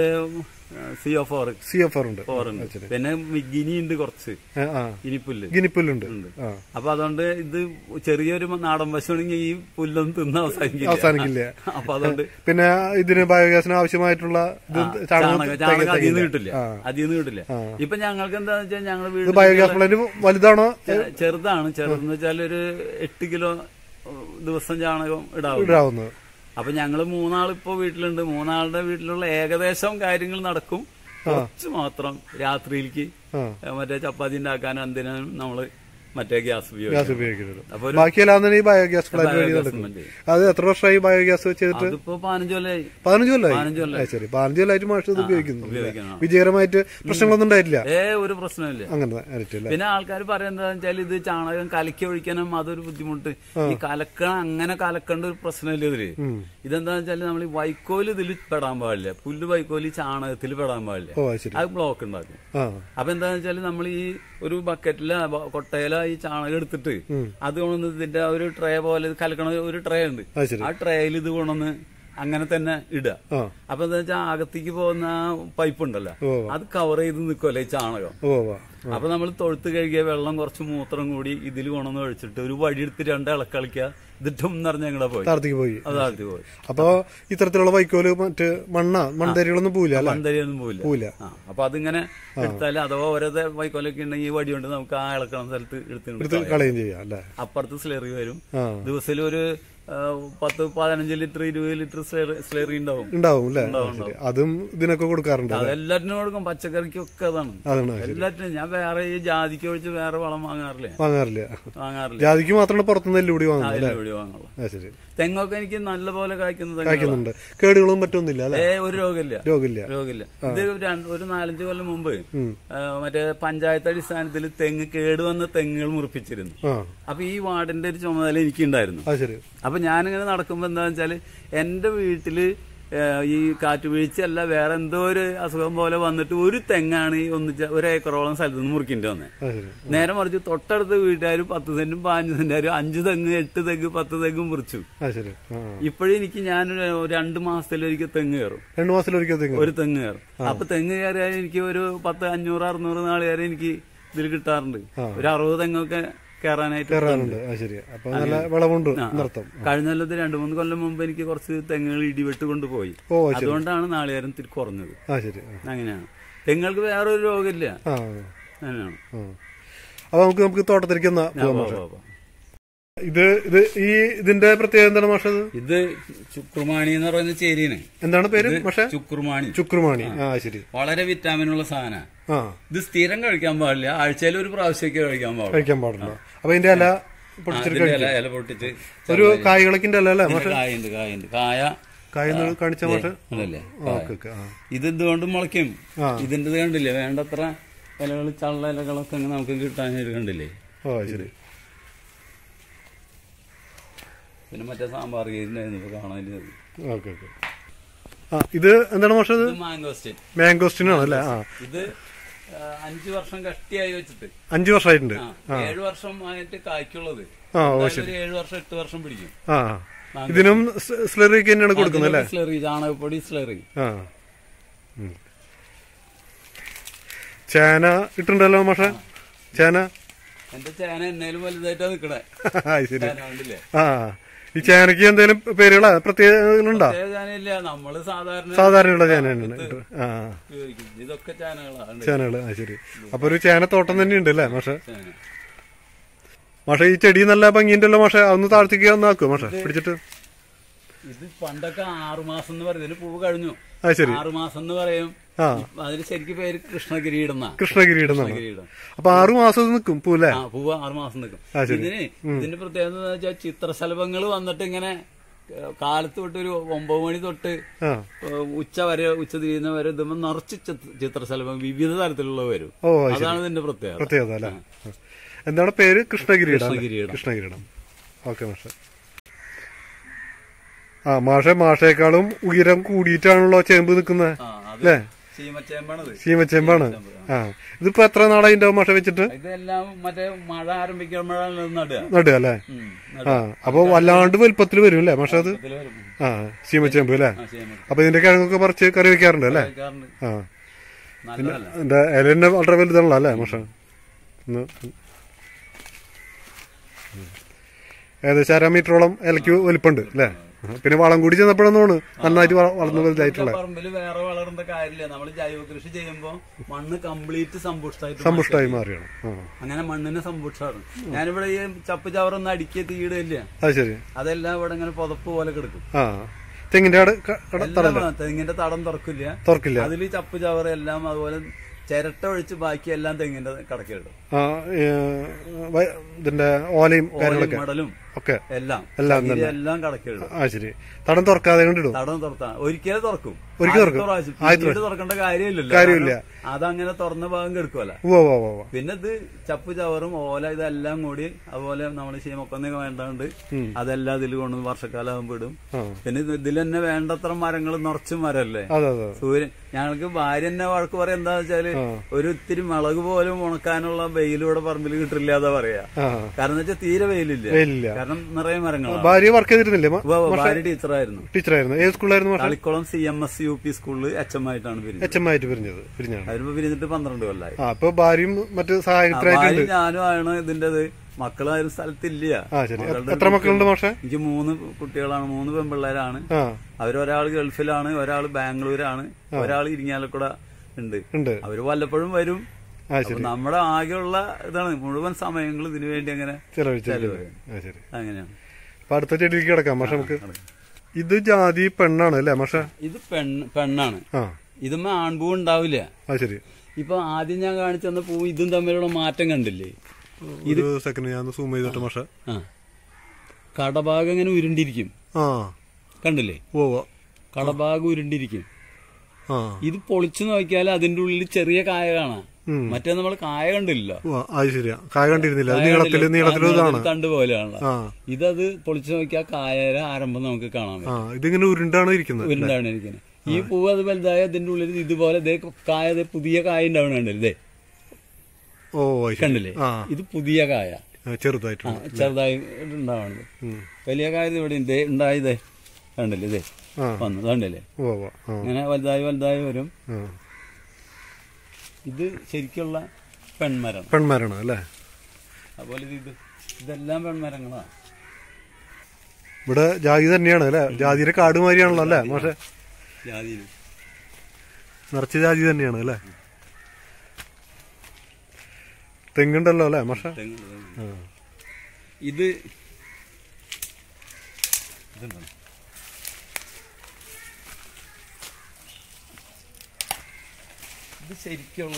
C O four C F R ഉണ്ട് ഫോർ ഉണ്ട് പിന്നെ ഗിനി ഉണ്ട് കുറച്ച് ഏ, ആ ഗിനിപ്പുല്ല് ഗിനിപ്പുല്ലുണ്ട് ആ അപ്പൊ അതുകൊണ്ട് ഇത് ചെറിയൊരു നാടൻ പശുവാണെങ്കിൽ ഈ പുല്ലൊന്നും തിന്ന് അവസാനിക്കില്ല അവസാനിക്കില്ല അപ്പൊ അതുകൊണ്ട് പിന്നെ ഇതിന് ബയോഗ്യാസിന് ആവശ്യമായിട്ടുള്ള ഇത് ചാണകം ചാണകം ചാണകം അതിൽ നിന്ന് കിട്ടില്ല അതിൽ നിന്ന് കിട്ടില്ല ഇപ്പൊ ഞങ്ങൾക്ക് എന്താന്ന് വെച്ചാൽ ഞങ്ങൾ ഇത് വീട് ബയോഗ്യാസ് പ്ലാന്റ് വലുതാണോ ചെ- ചെറുതാണ് ചെറുതെന്ന് വെച്ചാൽ ഒരു എട്ട് കിലോ ഏഹ്, ദിവസം ചാണകം ഇടാവും ഇടാവുന്നത് അപ്പൊ ഞങ്ങള് മൂന്നാളിപ്പോ വീട്ടിലുണ്ട് മൂന്നാളുടെ വീട്ടിലുള്ള ഏകദേശം കാര്യങ്ങൾ നടക്കും കുറച്ച് മാത്രം രാത്രിയിലേക്ക് ആ ഏഹ്, മറ്റേ ചപ്പാത്തി ഉണ്ടാക്കാനും എന്തിനും നമ്മള് മറ്റേ ഗ്യാസ് ഉപയോഗിക്കും ഗ്യാസ് ഉപയോഗിക്കുന്നത് അപ്പൊ ഒരു ബാക്കിയെല്ലാം ഈ ബയോഗ്യാസ് പ്ലാന്റ് വഴി ബയോഗ്യാസ് നടക്കും മതി. അത് എത്ര വർഷമായി ബയോഗ്യാസ് ചെയ്തിട്ട് അതിപ്പോ പതിനഞ്ച് കൊല്ലായി പതിനഞ്ച് കൊല്ലമായി പതിനഞ്ച് കൊല്ലം ആ, ശരി പതിനഞ്ച് കൊല്ലമായിട്ട് മാഷ് ഇത് ഉപയോഗിക്കുന്നു ഉപയോഗിക്കണം വിജയകരമായിട്ട് പ്രശ്നങ്ങളൊന്നും ഉണ്ടായിട്ടില്ല ഏ ഒരു പ്രശ്നമില്ല അങ്ങനെ ആയിട്ടില്ല പിന്നെ ആൾക്കാർ പറയുന്നത് വെച്ചാൽ ഇത് ചാണകം കലക്കി ഒഴിക്കാനും അതൊരു ബുദ്ധിമുട്ട് ഈ കലക്കണം അങ്ങനെ കലക്കേണ്ട ഒരു പ്രശ്നമില്ല ഇതില് ഇതെന്താന്ന് വെച്ചാൽ നമ്മൾ ഈ വൈക്കോല് ഇതിൽ പെടാൻ പാടില്ല പുല്ല് വൈക്കോല് ഈ ചാണകത്തിൽ പെടാൻ പാടില്ല ഓ അത് ശരി അത് ബ്ലോക്ക് ഉണ്ടാക്കും ആ അപ്പൊ എന്താന്ന് വെച്ചാൽ നമ്മൾ ഈ ഒരു ബക്കറ്റില കൊട്ടയില ഈ ചാണകം എടുത്തിട്ട് അത് കൊണ്ടുവന്ന് ഇതിന്റെ ആ ഒരു ട്രേ പോലെ ഇത് കലക്കണ ഒരു ട്രേ ഉണ്ട് അത് ശരി ആ ട്രേയിൽ ഇത് കൊണ്ടുവന്ന് അങ്ങനെ തന്നെ ഇടുക ആ അപ്പൊ എന്താ വെച്ചാൽ അകത്തേക്ക് പോകുന്ന ആ പൈപ്പ് ഉണ്ടല്ലോ ഓ അത് കവർ ചെയ്ത് നിൽക്കുമല്ലോ ഈ ചാണകം ഓ വാ അപ്പൊ നമ്മൾ തൊഴുത്ത് കഴുകിയ വെള്ളം കുറച്ച് മൂത്രം കൂടി ഇതിൽ കൊണ്ടുവന്ന് ഒഴിച്ചിട്ട് ഒരു വഴി എടുത്ത് രണ്ട് ഇളക്കളിക്കുക ഇതിട്ടും നിറഞ്ഞ ഞങ്ങളെ പോയി താഴത്തേക്ക് പോയി അത് താഴ്ത്തി പോയി അപ്പൊ ഇത്തരത്തിലുള്ള വൈക്കോല് മറ്റ് മണ്ണ മൺതരികളൊന്നും പോവില്ല അല്ലെ പന്തരിയൊന്നും പോയില്ല പോവില്ല ആ അപ്പൊ അതിങ്ങനെ എടുത്താൽ അഥവാ ഓരോ വൈക്കോലൊക്കെ ഉണ്ടെങ്കിൽ ഈ വടി കൊണ്ട് നമുക്ക് ആ ഇളക്കണ സ്ഥലത്ത് എടുത്ത് എടുത്ത് കളയും ചെയ്യാം അല്ലെ അപ്പുറത്ത് സ്ലെറി വരും ആ ദിവസത്തിൽ ഒരു ആ, പത്ത് പതിനഞ്ച് ലിറ്റർ ഇരുപത് ലിറ്റർ സ്ലെറി ഉണ്ടാവും ഉണ്ടാവും അല്ലേ ആ, ശരി അതും ഇതിനൊക്കെ കൊടുക്കാറുണ്ട് അല്ലേ? അതെല്ലാറ്റിനും കൊടുക്കും പച്ചക്കറിക്കൊക്കെ അതാണ് അതാണ് എല്ലാറ്റിനും ഞാൻ വേറെ ഈ ജാതിക്ക് ഒഴിച്ച് വേറെ വളം വാങ്ങാറില്ല വാങ്ങാറില്ല വാങ്ങാറില്ല ജാതിക്ക് മാത്രമാണ് പുറത്തുനിന്ന് എല്ലുകൂടി വാങ്ങുന്നത് അതിന്റെ വഴി വാങ്ങുള്ളൂ ആ ശരി തെങ്ങൊക്കെ എനിക്ക് നല്ല പോലെ കായ്ക്കുന്ന തെങ്ങ് കായ്ക്കുന്നുണ്ട് കേടുകളും മറ്റൊന്നുമില്ല അല്ലെ ഏ ഒരു രോഗമില്ല രോഗമില്ല രോഗമില്ല ഇത് രണ്ട് ഒരു നാലഞ്ച് കൊല്ലം മുമ്പ് ഉം. ആ, മറ്റേ പഞ്ചായത്ത് അടിസ്ഥാനത്തിൽ തെങ്ങ് കേടുവന്ന തെങ്ങുകൾ മുറിപ്പിച്ചിരുന്നു ആ അപ്പൊ ഈ വാർഡിന്റെ ഒരു ചുമതല എനിക്കുണ്ടായിരുന്നു അത് ശരി അപ്പൊ ഞാനിങ്ങനെ നടക്കുമ്പോ എന്താന്ന് വെച്ചാല് എന്റെ വീട്ടില് ഏ, ഈ കാറ്റുവീഴ്ചയല്ല വേറെ എന്തോ ഒരു അസുഖം പോലെ വന്നിട്ട് ഒരു തെങ്ങാണ് ഈ ഒന്നിച്ച ഒരു ഏക്കറോളം സ്ഥലത്ത് നിന്ന് മുറിക്കേണ്ടി വന്നത് അത് ശരി നേരെ മറിച്ച് തൊട്ടടുത്ത വീട്ടുകാർ പത്ത് സെന്റും പതിനഞ്ച് സെന്റുകാരും അഞ്ച് തെങ്ങ് എട്ട് തെങ്ങ് പത്ത് തെങ്ങും മുറിച്ചു അത് ശരി ആ ഇപ്പോഴും എനിക്ക് ഞാൻ രണ്ട് മാസത്തിലൊരിക്കൽ തെങ്ങ് കയറും രണ്ടു മാസത്തിലൊരിക്കൽ തെങ്ങ് ഒരു തെങ്ങ് കയറും അപ്പൊ തെങ്ങ് കയറിയാൽ എനിക്ക് ഒരു പത്ത് അഞ്ഞൂറ് അറുന്നൂറ് നാള് കയറി എനിക്ക് ഇതിൽ കിട്ടാറുണ്ട് ഒരു അറുപത് തെങ്ങൊക്കെ കയറാനായിട്ട് കയറാറുണ്ട് അത് ശരി അപ്പൊ നല്ല വിളവുണ്ട് നൃത്തം കഴിഞ്ഞ കൊല്ലത്ത് രണ്ടു മൂന്ന് കൊല്ലം മുമ്പ് എനിക്ക് കുറച്ച് തെങ്ങുകൾ ഇടിവെട്ട് കൊണ്ടുപോയി ഓ അത് ശരി അതുകൊണ്ടാണ് നാളികേരം തിരി കുറഞ്ഞത് ആ ശരി ആ. അങ്ങനെയാണ് തെങ്ങൾക്ക് വേറൊരു രോഗമില്ല ആ അങ്ങനെയാണ് ആ. അപ്പൊ നമുക്ക് നമുക്ക് തോട്ടത്തിലേക്ക് ഒന്ന് ആ, പോകാം പോ, മാഷെ പോ, പോ. ഇത് ഇത് ഈ ഇതിന്റെ പ്രത്യേകത എന്താണ് മാഷെ ഇത് ഇത് ചുക്രുമാണി എന്ന് പറയുന്ന ചേരിയാണ് എന്താണ് പേര് മാഷെ ചുക്രുമാണി ചുക്രുമാണി ആ ശരി വളരെ വിറ്റാമിനുള്ള സാധന ആ ഇത് സ്ഥിരം കഴിക്കാൻ പാടില്ല ആഴ്ചയിൽ ഒരു പ്രാവശ്യമൊക്കെ കഴിക്കാൻ പാടില്ല കഴിക്കാൻ പാടില്ല അപ്പൊ ഇതിന്റെ ഇല ആ, പൊട്ടിച്ചിട്ട് ഇതിന്റെ ഇല ഇല പൊട്ടിച്ച് ഒരു കായ്കളക്കിന്റെ ഇല അല്ലേ ഇതിന്റെ കായുണ്ട് കായുണ്ട് കായ കായ ഒന്ന് കാണിച്ച മാഷെ അതല്ലേ ഓക്കെ ഓക്കെ ആ ഇത് ഇതുകൊണ്ട് മുളയ്ക്കും ആ. ഇതിന്റെ ഇത് കണ്ടില്ലേ വേണ്ടത്ര ഇലകൾ ചള്ള ഇലകളൊക്കെ അങ്ങ് നമുക്ക് കിട്ടാനായിട്ട് കണ്ടില്ലേ ഓ ശരി പിന്നെ മറ്റേ സാമ്പാർ ഇതിനായിരുന്നു ഇപ്പൊ കാണാനില്ല ഓക്കെ ഓക്കെ ആ ഇത് എന്താണ് മാഷെ ഇത് ഇത് മാംഗോസ്റ്റേറ്റ് മാംഗോസ്റ്റിൻ ആണ് അല്ലേ ആ ഇത് ആ, അഞ്ച് വർഷം കഷ്ടിയായി വെച്ചിട്ട് അഞ്ചു വർഷമായിട്ടുണ്ട് ആ, ഏഴ് വർഷം ആയിട്ട് കായ്ക്കുള്ളത് ആ ഓ എന്തായാലും ഒരു ഏഴ് വർഷം എട്ട് വർഷം പിടിക്കും ആ ഇതിനും സ്ലറിക്ക് തന്നെയാണ് കൊടുക്കുന്നത് അല്ലേ അതിനൊക്കെ സ്ലറി ചാണകപ്പൊടി സ്ലറി ആ ഉം. ചേന ഇട്ടുണ്ടല്ലോ മാഷ ചേന എന്റെ ചേന എന്നേലും വലുതായിട്ടാ നിക്കണേ ആ, ശരി ചേന കണ്ടില്ലേ ആ ഈ ചേനക്ക് എന്തെങ്കിലും പേരുകളാ പ്രത്യേകതകളുണ്ടോ പ്രത്യേക ചേനയില്ല നമ്മള് സാധാരണ സാധാരണയുള്ള ചേന തന്നെയാണ് ഇട്ട്. ആ ഉപയോഗിക്കും ഇതൊക്കെ ചേനകളാണ് ചേനകള് ആ ശരി അപ്പൊ ഒരു ചേന തോട്ടം തന്നെ ഉണ്ട് അല്ലേ മാഷ ചേന മാഷ ഈ ചെടി നല്ല ഭംഗിയുണ്ടല്ലോ മാഷ അതൊന്ന് താഴ്ത്തിക്ക് ഒന്ന് ആക്കുമോ മാഷ പിടിച്ചിട്ട് ഇത് പണ്ടൊക്കെ ആറുമാസം എന്ന് പറയും ഇതിന് പൂവ് കഴിഞ്ഞു ആ ശരി ആറുമാസം എന്ന് പറയും ആ അതിന് ശരിക്കും പേര് കൃഷ്ണകിരീടം എന്നാ കൃഷ്ണഗിരി ഇടുന്നതാണ് കൃഷ്ണകിരീടം അപ്പൊ ആറു മാസം നിൽക്കും പൂല്ലേ ആ പൂവ് ആറുമാസം നിൽക്കും ആ, ശരി. ഇതിന് ഇതിന്റെ പ്രത്യേകത എന്ന് വെച്ചാൽ ചിത്രശലഭങ്ങൾ വന്നിട്ട് ഇങ്ങനെ ഏഹ്, കാലത്ത് തൊട്ട് ഒരു ഒമ്പത് മണി തൊട്ട് ആ ഏഹ്, ഉച്ച വരെ ഉച്ച തിരിയുന്ന വരെ ഇതുമ്പോൾ നിറച്ച് ചിത്ര- ചിത്രശലഭം വിവിധ തരത്തിലുള്ള വരും ഓ അത് ശരി അതാണ് ഇതിന്റെ പ്രത്യേകത പ്രത്യേകത അല്ലേ എന്താണ് പേര് കൃഷ്ണഗിരിയുടെ കൃഷ്ണകിരീടം. കൃഷ്ണഗിരിടം ഓക്കെ മാഷ ആ മാഷെ മാഷേക്കാളും ഉയരം കൂടിയിട്ടാണല്ലോ ചേമ്പ് നിൽക്കുന്നത് ആ അത് അല്ലേ ചീമച്ചേമ്പാണത് ചീമച്ചേമ്പാണ് ആ ഇതിപ്പോ എത്ര നാളായി ഉണ്ടാവും മാഷ വെച്ചിട്ട് ഇതെല്ലാം മറ്റേ മഴ ആരംഭിക്കുമ്പോഴാണ് നടുക നടുക അല്ലേ ഉം, ആ അപ്പൊ വല്ലാണ്ട് വലുപ്പത്തിൽ വരും അല്ലേ മാഷ അത് ഇതില് വരും. ആ ചീമച്ചേമ്പ് അല്ലേ ആ, ചീമ. അപ്പൊ ഇതിന്റെ കിഴങ്ങൊക്കെ പറിച്ച് കറി വെക്കാറുണ്ട് അല്ലേ കഴിക്കാറുണ്ട്. ആ നല്ലതല്ല എന്റെ ഇല തന്നെ വളരെ വലുതാണല്ലോ അല്ലേ മാഷ ഒന്ന് ഏകദേശം അര മീറ്ററോളം ഇലക്ക് വലിപ്പുണ്ട് അല്ലേ ആ, പിന്നെ വളം കൂടി ചെന്നപ്പോഴൊന്നാണ് നന്നായിട്ട് വള- വളർന്ന് വലുതായിട്ടുള്ള പറമ്പിൽ വേറെ വളരേണ്ട കാര്യമില്ല നമ്മൾ ജൈവ കൃഷി ചെയ്യുമ്പോ മണ്ണ് കംപ്ലീറ്റ് സമ്പുഷ്ടായിട്ട് സമ്പുഷ്ടമായി മാറിയാണ് ആ അങ്ങനെ മണ്ണിനെ സമ്പുഷ്ടാണ് ഞാനിവിടെ ഈ ചപ്പ് ചവറൊന്നും അടുക്കിയ തീടില്ല അത് ശരി അതെല്ലാം ഇവിടെ ഇങ്ങനെ പുതപ്പ് പോലെ കിടക്കും ആ തെങ്ങിന്റെ ആട് ക- കട എല്ലാം തെങ്ങിന്റെ തടം തുറക്കില്ല തുറക്കില്ല അതിൽ ചപ്പ് ചവറ് എല്ലാം അതുപോലെ ചിരട്ട ഒഴിച്ച് ബാക്കി എല്ലാം തെങ്ങിന്റെ കടക്കിടും ആ ഏ, വ- ഇതിന്റെ ഓലയും കാര്യങ്ങളൊക്കെ മടലും ഒക്കെ എല്ലാം എല്ലാം ചകിരി എല്ലാം കടക്കിടും ആ ശരി തടം തുറക്കാതെ കണ്ടിടും തടം തുറത്താ ഒരിക്കലും തുറക്കും ഒരിക്കൽ ആദ്യത്തെ തുറക്കും. പ്രാവശ്യം. ആദ്യത്തെ പിന്നീട് തുറക്കേണ്ട കാര്യമില്ലല്ലോ കാര്യമില്ല. കാരണം അതങ്ങനെ തുറന്ന ഭാഗം കെടുക്കുമല്ല ഉവ്വ ഉവ്വ ഉവ്വ ഉവ്വ. പിന്നെ ഇത് ചപ്പ് ചവറും ഓല ഇതെല്ലാം കൂടി അതുപോലെ നമ്മൾ ചീമക്കൊന്നൊക്കെ വേണ്ടാണ്ട് അതെല്ലാം ഇതിൽ കൊണ്ടുവന്ന് വർഷക്കാലം ആകുമ്പോൾ ഇടും ആ പിന്നെ ഇത് ഇതിൽ തന്നെ വേണ്ടത്ര മരങ്ങൾ നിറച്ചും മരമല്ലേ അതെ അതെ സൂര്യൻ ഞങ്ങൾക്ക് ഭാര്യ തന്നെ വഴക്ക് പറയാം എന്താ വെച്ചാല് ഒരു ഇത്തിരി മുളക് പോലും ഉണക്കാനുള്ള വെയിൽ ഇവിടെ പറമ്പിൽ കിട്ടില്ല അതാ പറയാ ആ കാരണം വെച്ചാൽ തീരെ വെയിലില്ല വെയിലില്ല കാരണം നിറയെ മരങ്ങളാണ് ഭാര്യ വർക്ക് ചെയ്തിരുന്നില്ലേ മ- ഉവ്വ് ഉവ്വ് ഭാര്യ ടീച്ചറായിരുന്നു ടീച്ചറായിരുന്നു ഏത് സ്കൂളിലായിരുന്നു മാഷ Thalikkulam C M S U P സ്കൂളിൽ എച്ച് എം ആയിട്ടാണ് പിരിഞ്ഞത് എച്ച് എം ആയിട്ട് പിരിഞ്ഞത് പിരിഞ്ഞാണ് അതിനിപ്പോ പിരിഞ്ഞിട്ട് പന്ത്രണ്ട് കൊല്ലായി ആ അപ്പൊ ഭാര്യയും മറ്റ് സഹായത്തിനായിട്ടുണ്ട് ഭാര്യ ഞാനും ആണ് ഇതിന്റേത് മക്കളാരും സ്ഥലത്തില്ല ആ ശരി എ- മക്കളുടെ എത്ര മക്കളുണ്ട് മാഷെ എനിക്ക് മൂന്ന് കുട്ടികളാണ് മൂന്ന് പെൺപിള്ളേരാണ് ആ അവരൊരാൾ ഗൾഫിലാണ് ഒരാൾ ബാംഗ്ലൂരാണ് ഒരാൾ ഇരിങ്ങാലക്കുട ഉണ്ട് ഉണ്ട് അവര് വല്ലപ്പോഴും വരും ആ അപ്പൊ നമ്മുടെ ആകെയുള്ള ഇതാണ് മുഴുവൻ സമയങ്ങൾ ഇതിനു വേണ്ടി അങ്ങനെ ചെലവഴിച്ചു ചെലവ്. ആ ശരി അങ്ങനെയാണ് അപ്പൊ അടുത്ത ചെടിയിലേക്ക് കിടക്കാം മാഷ നമുക്ക് ഇത് ജാതി പെണ്ണാണ് അല്ലേ മാഷ ഇത് പെൺ പെണ്ണാണ് ആ ഇതുമ്മ ആൺപൂ ഉണ്ടാവില്ല ആ ശരി ഇപ്പൊ ആദ്യം ഞാൻ കാണിച്ചു തന്ന പൂ ഇതും തമ്മിലുള്ള മാറ്റം കണ്ടില്ലേ ഒരു സെക്കൻഡ് ഞാൻ സൂം ചെയ്തിട്ട് മാഷ ആ കടഭാഗം ഇങ്ങനെ ഉരുണ്ടിരിക്കും ആ കണ്ടില്ലേ ഓ ഓ. കടഭാഗം ഉരുണ്ടിരിക്കും ആ ഇത് പൊളിച്ചു നോക്കിയാൽ അതിന്റെ ഉള്ളിൽ ചെറിയ കായ കാണാം ഉം. മറ്റേ നമ്മൾ കായ കണ്ടില്ലല്ലോ ഓ അത് ശരിയാ കായ കണ്ടിരുന്നില്ല അത് നീളത്തില് നീളത്തില് ഇതാണ് തണ്ട് പോലെയാണല്ലോ ആ ഇതത് പൊളിച്ചു നോക്കിയാൽ കായയുടെ ആരംഭം നമുക്ക് കാണാൻ പറ്റും ആ ഇതിങ്ങനെ ഉരുണ്ടാണ് ഇരിക്കുന്നത് ഉരുണ്ടാണ് ഇരിക്കുന്നത് ഈ പൂവ് അത് വലുതായ അതിന്റെ ഉള്ളിൽ ഇതുപോലെ ദേ കായ ദേ പുതിയ കായ ഉണ്ടാവണുണ്ടല്ലേ ദേ ഓ അത് ശരി. കണ്ടില്ലേ ആ ഇത് പുതിയ കായ ആ, ആ ചെറുതായിട്ടുണ്ട് ചെറുതായി ഉണ്ടാവണത് ഉം. വലിയ കായ ഇത് ഇവിടെ ഉണ്ട് ഉണ്ടായതേ കണ്ടില്ലേ ഇതേ ആ വന്നു കണ്ടില്ലേ ഓ ഓ ആ അങ്ങനെ വലുതായി വലുതായി വരും ആ ഇത് ശരിക്കുള്ള പെൺമരം പെൺമരാണ് അല്ലേ അതുപോലെ ഇത് ഇത് ഇതെല്ലാം പെൺമരങ്ങളാണ് ഇവിടെ ജാതി തന്നെയാണ് അല്ലേ ജാതിയുടെ കാട് മാതിരിയാണല്ലോ അല്ലേ മാഷെ ജാതിയിൽ നിറച്ച് ജാതി തന്നെയാണ് അല്ലേ തെങ്ങുണ്ടല്ലോ അല്ലേ മാഷ തെങ്ങ് തെങ്ങ്. ആ ഇത് ഇതെന്താണ് ഇത് ശരിക്കുള്ള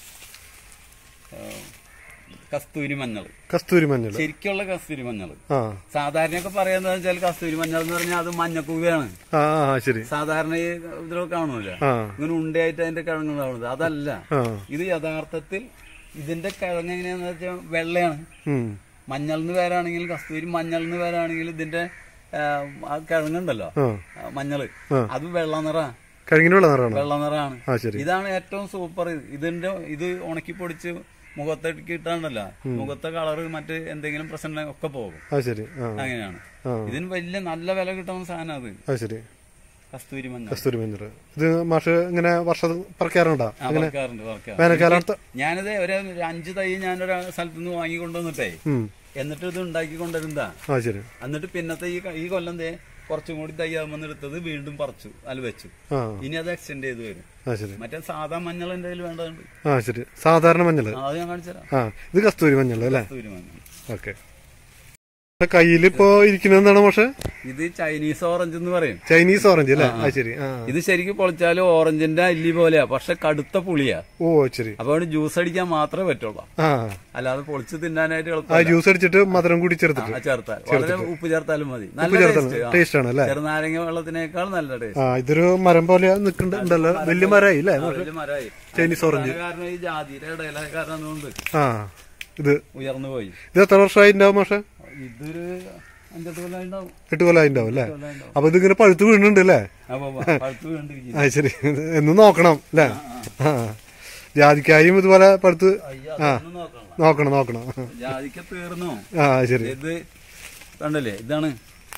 ആ, കസ്തൂരി മഞ്ഞൾ കസ്തൂരി മഞ്ഞൾ ശരിക്കുള്ള കസ്തൂരി മഞ്ഞൾ ആ സാധാരണയൊക്കെ പറയാന്ന് വെച്ചാൽ കസ്തൂരി മഞ്ഞൾ എന്ന് പറഞ്ഞാൽ അത് മഞ്ഞക്കൂവയാണ് ആ ആ ശരി സാധാരണ ഈ ഇതിലൊക്കെ കാണുമല്ലോ ആ ഇങ്ങനെ ഉണ്ടയായിട്ട് അതിന്റെ കിഴങ്ങുണ്ടാവുന്നത് അതല്ല ആ ഇത് യഥാർത്ഥത്തിൽ ഇതിന്റെ കിഴങ്ങ് എങ്ങനെയാന്ന് വെച്ചാൽ വെള്ളയാണ് ഉം. മഞ്ഞൾ എന്ന് പേരാണെങ്കിൽ കസ്തൂരി മഞ്ഞൾ എന്ന് പേരാണെങ്കിൽ ഇതിന്റെ ആ, ആ കിഴങ്ങുണ്ടല്ലോ ആ ആ, മഞ്ഞള് ആ. അത് വെള്ള നിറ കഴിഞ്ഞിട്ടുള്ള നിറമാണ് വെള്ള നിറാണ് ആ ശരി ഇതാണ് ഏറ്റവും സൂപ്പർ ഇതിന്റെ ഇത് ഉണക്കി പൊടിച്ച് മുഖത്തേക്ക് ഇട്ടാണ്ടല്ലോ മുഖത്തെ കളറ് മറ്റ് എന്തെങ്കിലും പ്രശ്നം ഒക്കെ പോകും ആ ശരി ആ അങ്ങനെയാണ് ആ ഇതിന് വലിയ നല്ല വില കിട്ടുന്ന സാധനം അത് ആ ശരി കസ്തൂരി മഞ്ഞൾ കസ്തൂരി മഞ്ഞൾ ഇത് മാഷ് ഇങ്ങനെ വർഷം പറിക്കാറുണ്ടോ ആ, വറുക്കാറുണ്ട് വറുക്കാറുണ്ട് വേനൽക്കാലത്ത് ഞാനിത് ഒരു ഒരു അഞ്ച് തൈ ഞാനൊരു സ്ഥലത്ത് നിന്ന് വാങ്ങി കൊണ്ടുവന്നിട്ടേ ഉം. എന്നിട്ട് ഇത് ഉണ്ടാക്കി കൊണ്ടുവരുന്നതാ ആ ശരി എന്നിട്ട് പിന്നത്തെ ഈ ക- ഈ കൊല്ലം ദേ കുറച്ചും കൂടി തയ്യാമെന്ന് എടുത്തത് വീണ്ടും പറിച്ചു അത് വെച്ചു ആ ഇനി അത് എക്സ്റ്റെൻഡ് ചെയ്ത് വരും ആ ശരി മറ്റേ സാധാ മഞ്ഞൾ എന്റെ കയ്യിൽ വേണ്ടതുണ്ട് ആ ശരി സാധാരണ മഞ്ഞൾ ആ, അത് ഞാൻ കാണിച്ചുതരാം ആ ഇത് കസ്തൂരി മഞ്ഞൾ അല്ലേ കസ്തൂരി മഞ്ഞൾ ഓക്കെ കയ്യിലിപ്പോ ഇരിക്കുന്നത് എന്താണ് മാഷെ ഇത് ചൈനീസ് ഓറഞ്ച് എന്ന് പറയും ചൈനീസ് ഓറഞ്ച് അല്ലേ ആ ശരി ആ ഇത് ശരിക്കും പൊളിച്ചാലും ഓറഞ്ചിന്റെ അല്ലി പോലെയാ പക്ഷെ കടുത്ത പുളിയാ ഓ ശരി അപ്പൊ അവിടെ ജ്യൂസ് അടിക്കാൻ മാത്രമേ പറ്റുള്ളൂ ആ അല്ലാതെ പൊളിച്ച് തിന്നാനായിട്ട് ആ എളുപ്പമല്ല ജ്യൂസ് അടിച്ചിട്ട് മധുരം കൂടി ചേർത്തിട്ട് ആ, ചേർത്താൽ വളരെ ഉപ്പ് ചേർത്താലും മതി നല്ല ചേർത്താൽ ടേസ്റ്റ് ആ. ടേസ്റ്റ് ആണ് അല്ലേ ചെറുനാരങ്ങ വെള്ളത്തിനേക്കാൾ നല്ല ടേസ്റ്റ് ആ ഇതൊരു മരം പോലെ നിൽക്കുന്നുണ്ടല്ലോ വലിയ മരമായി അല്ലേ വലിയ മരമായി ചൈനീസ് ഓറഞ്ച് കാരണം ഈ ജാതിയുടെ ഇടയില കാരണം കൊണ്ട് ആ ഇത് ഉയർന്നു പോയി ഇത് എത്ര വർഷമായി ഉണ്ടാവും മാഷെ ഇതൊരു അഞ്ചെട്ട് കൊല്ലം ഉണ്ടാവും എട്ട് കൊല്ലമായി ഉണ്ടാവും അല്ലേ കൊല്ലം ഉണ്ടാവും അപ്പൊ ഇതിങ്ങനെ പഴുത്ത് വീണുണ്ട് അല്ലേ അപ്പൊ പഴുത്ത് വേണ്ടിരിക്കുന്നു ആ ശരി എന്ന് നോക്കണം അല്ലേ ആ ജാതിക്കായും ഇതുപോലെ പഴുത്ത് അയ്യോ ആ അതൊന്നും നോക്കണം നോക്കണം നോക്കണം ജാതിക്ക തീർന്നു ആ ശരി ഇത് കണ്ടല്ലേ ഇതാണ്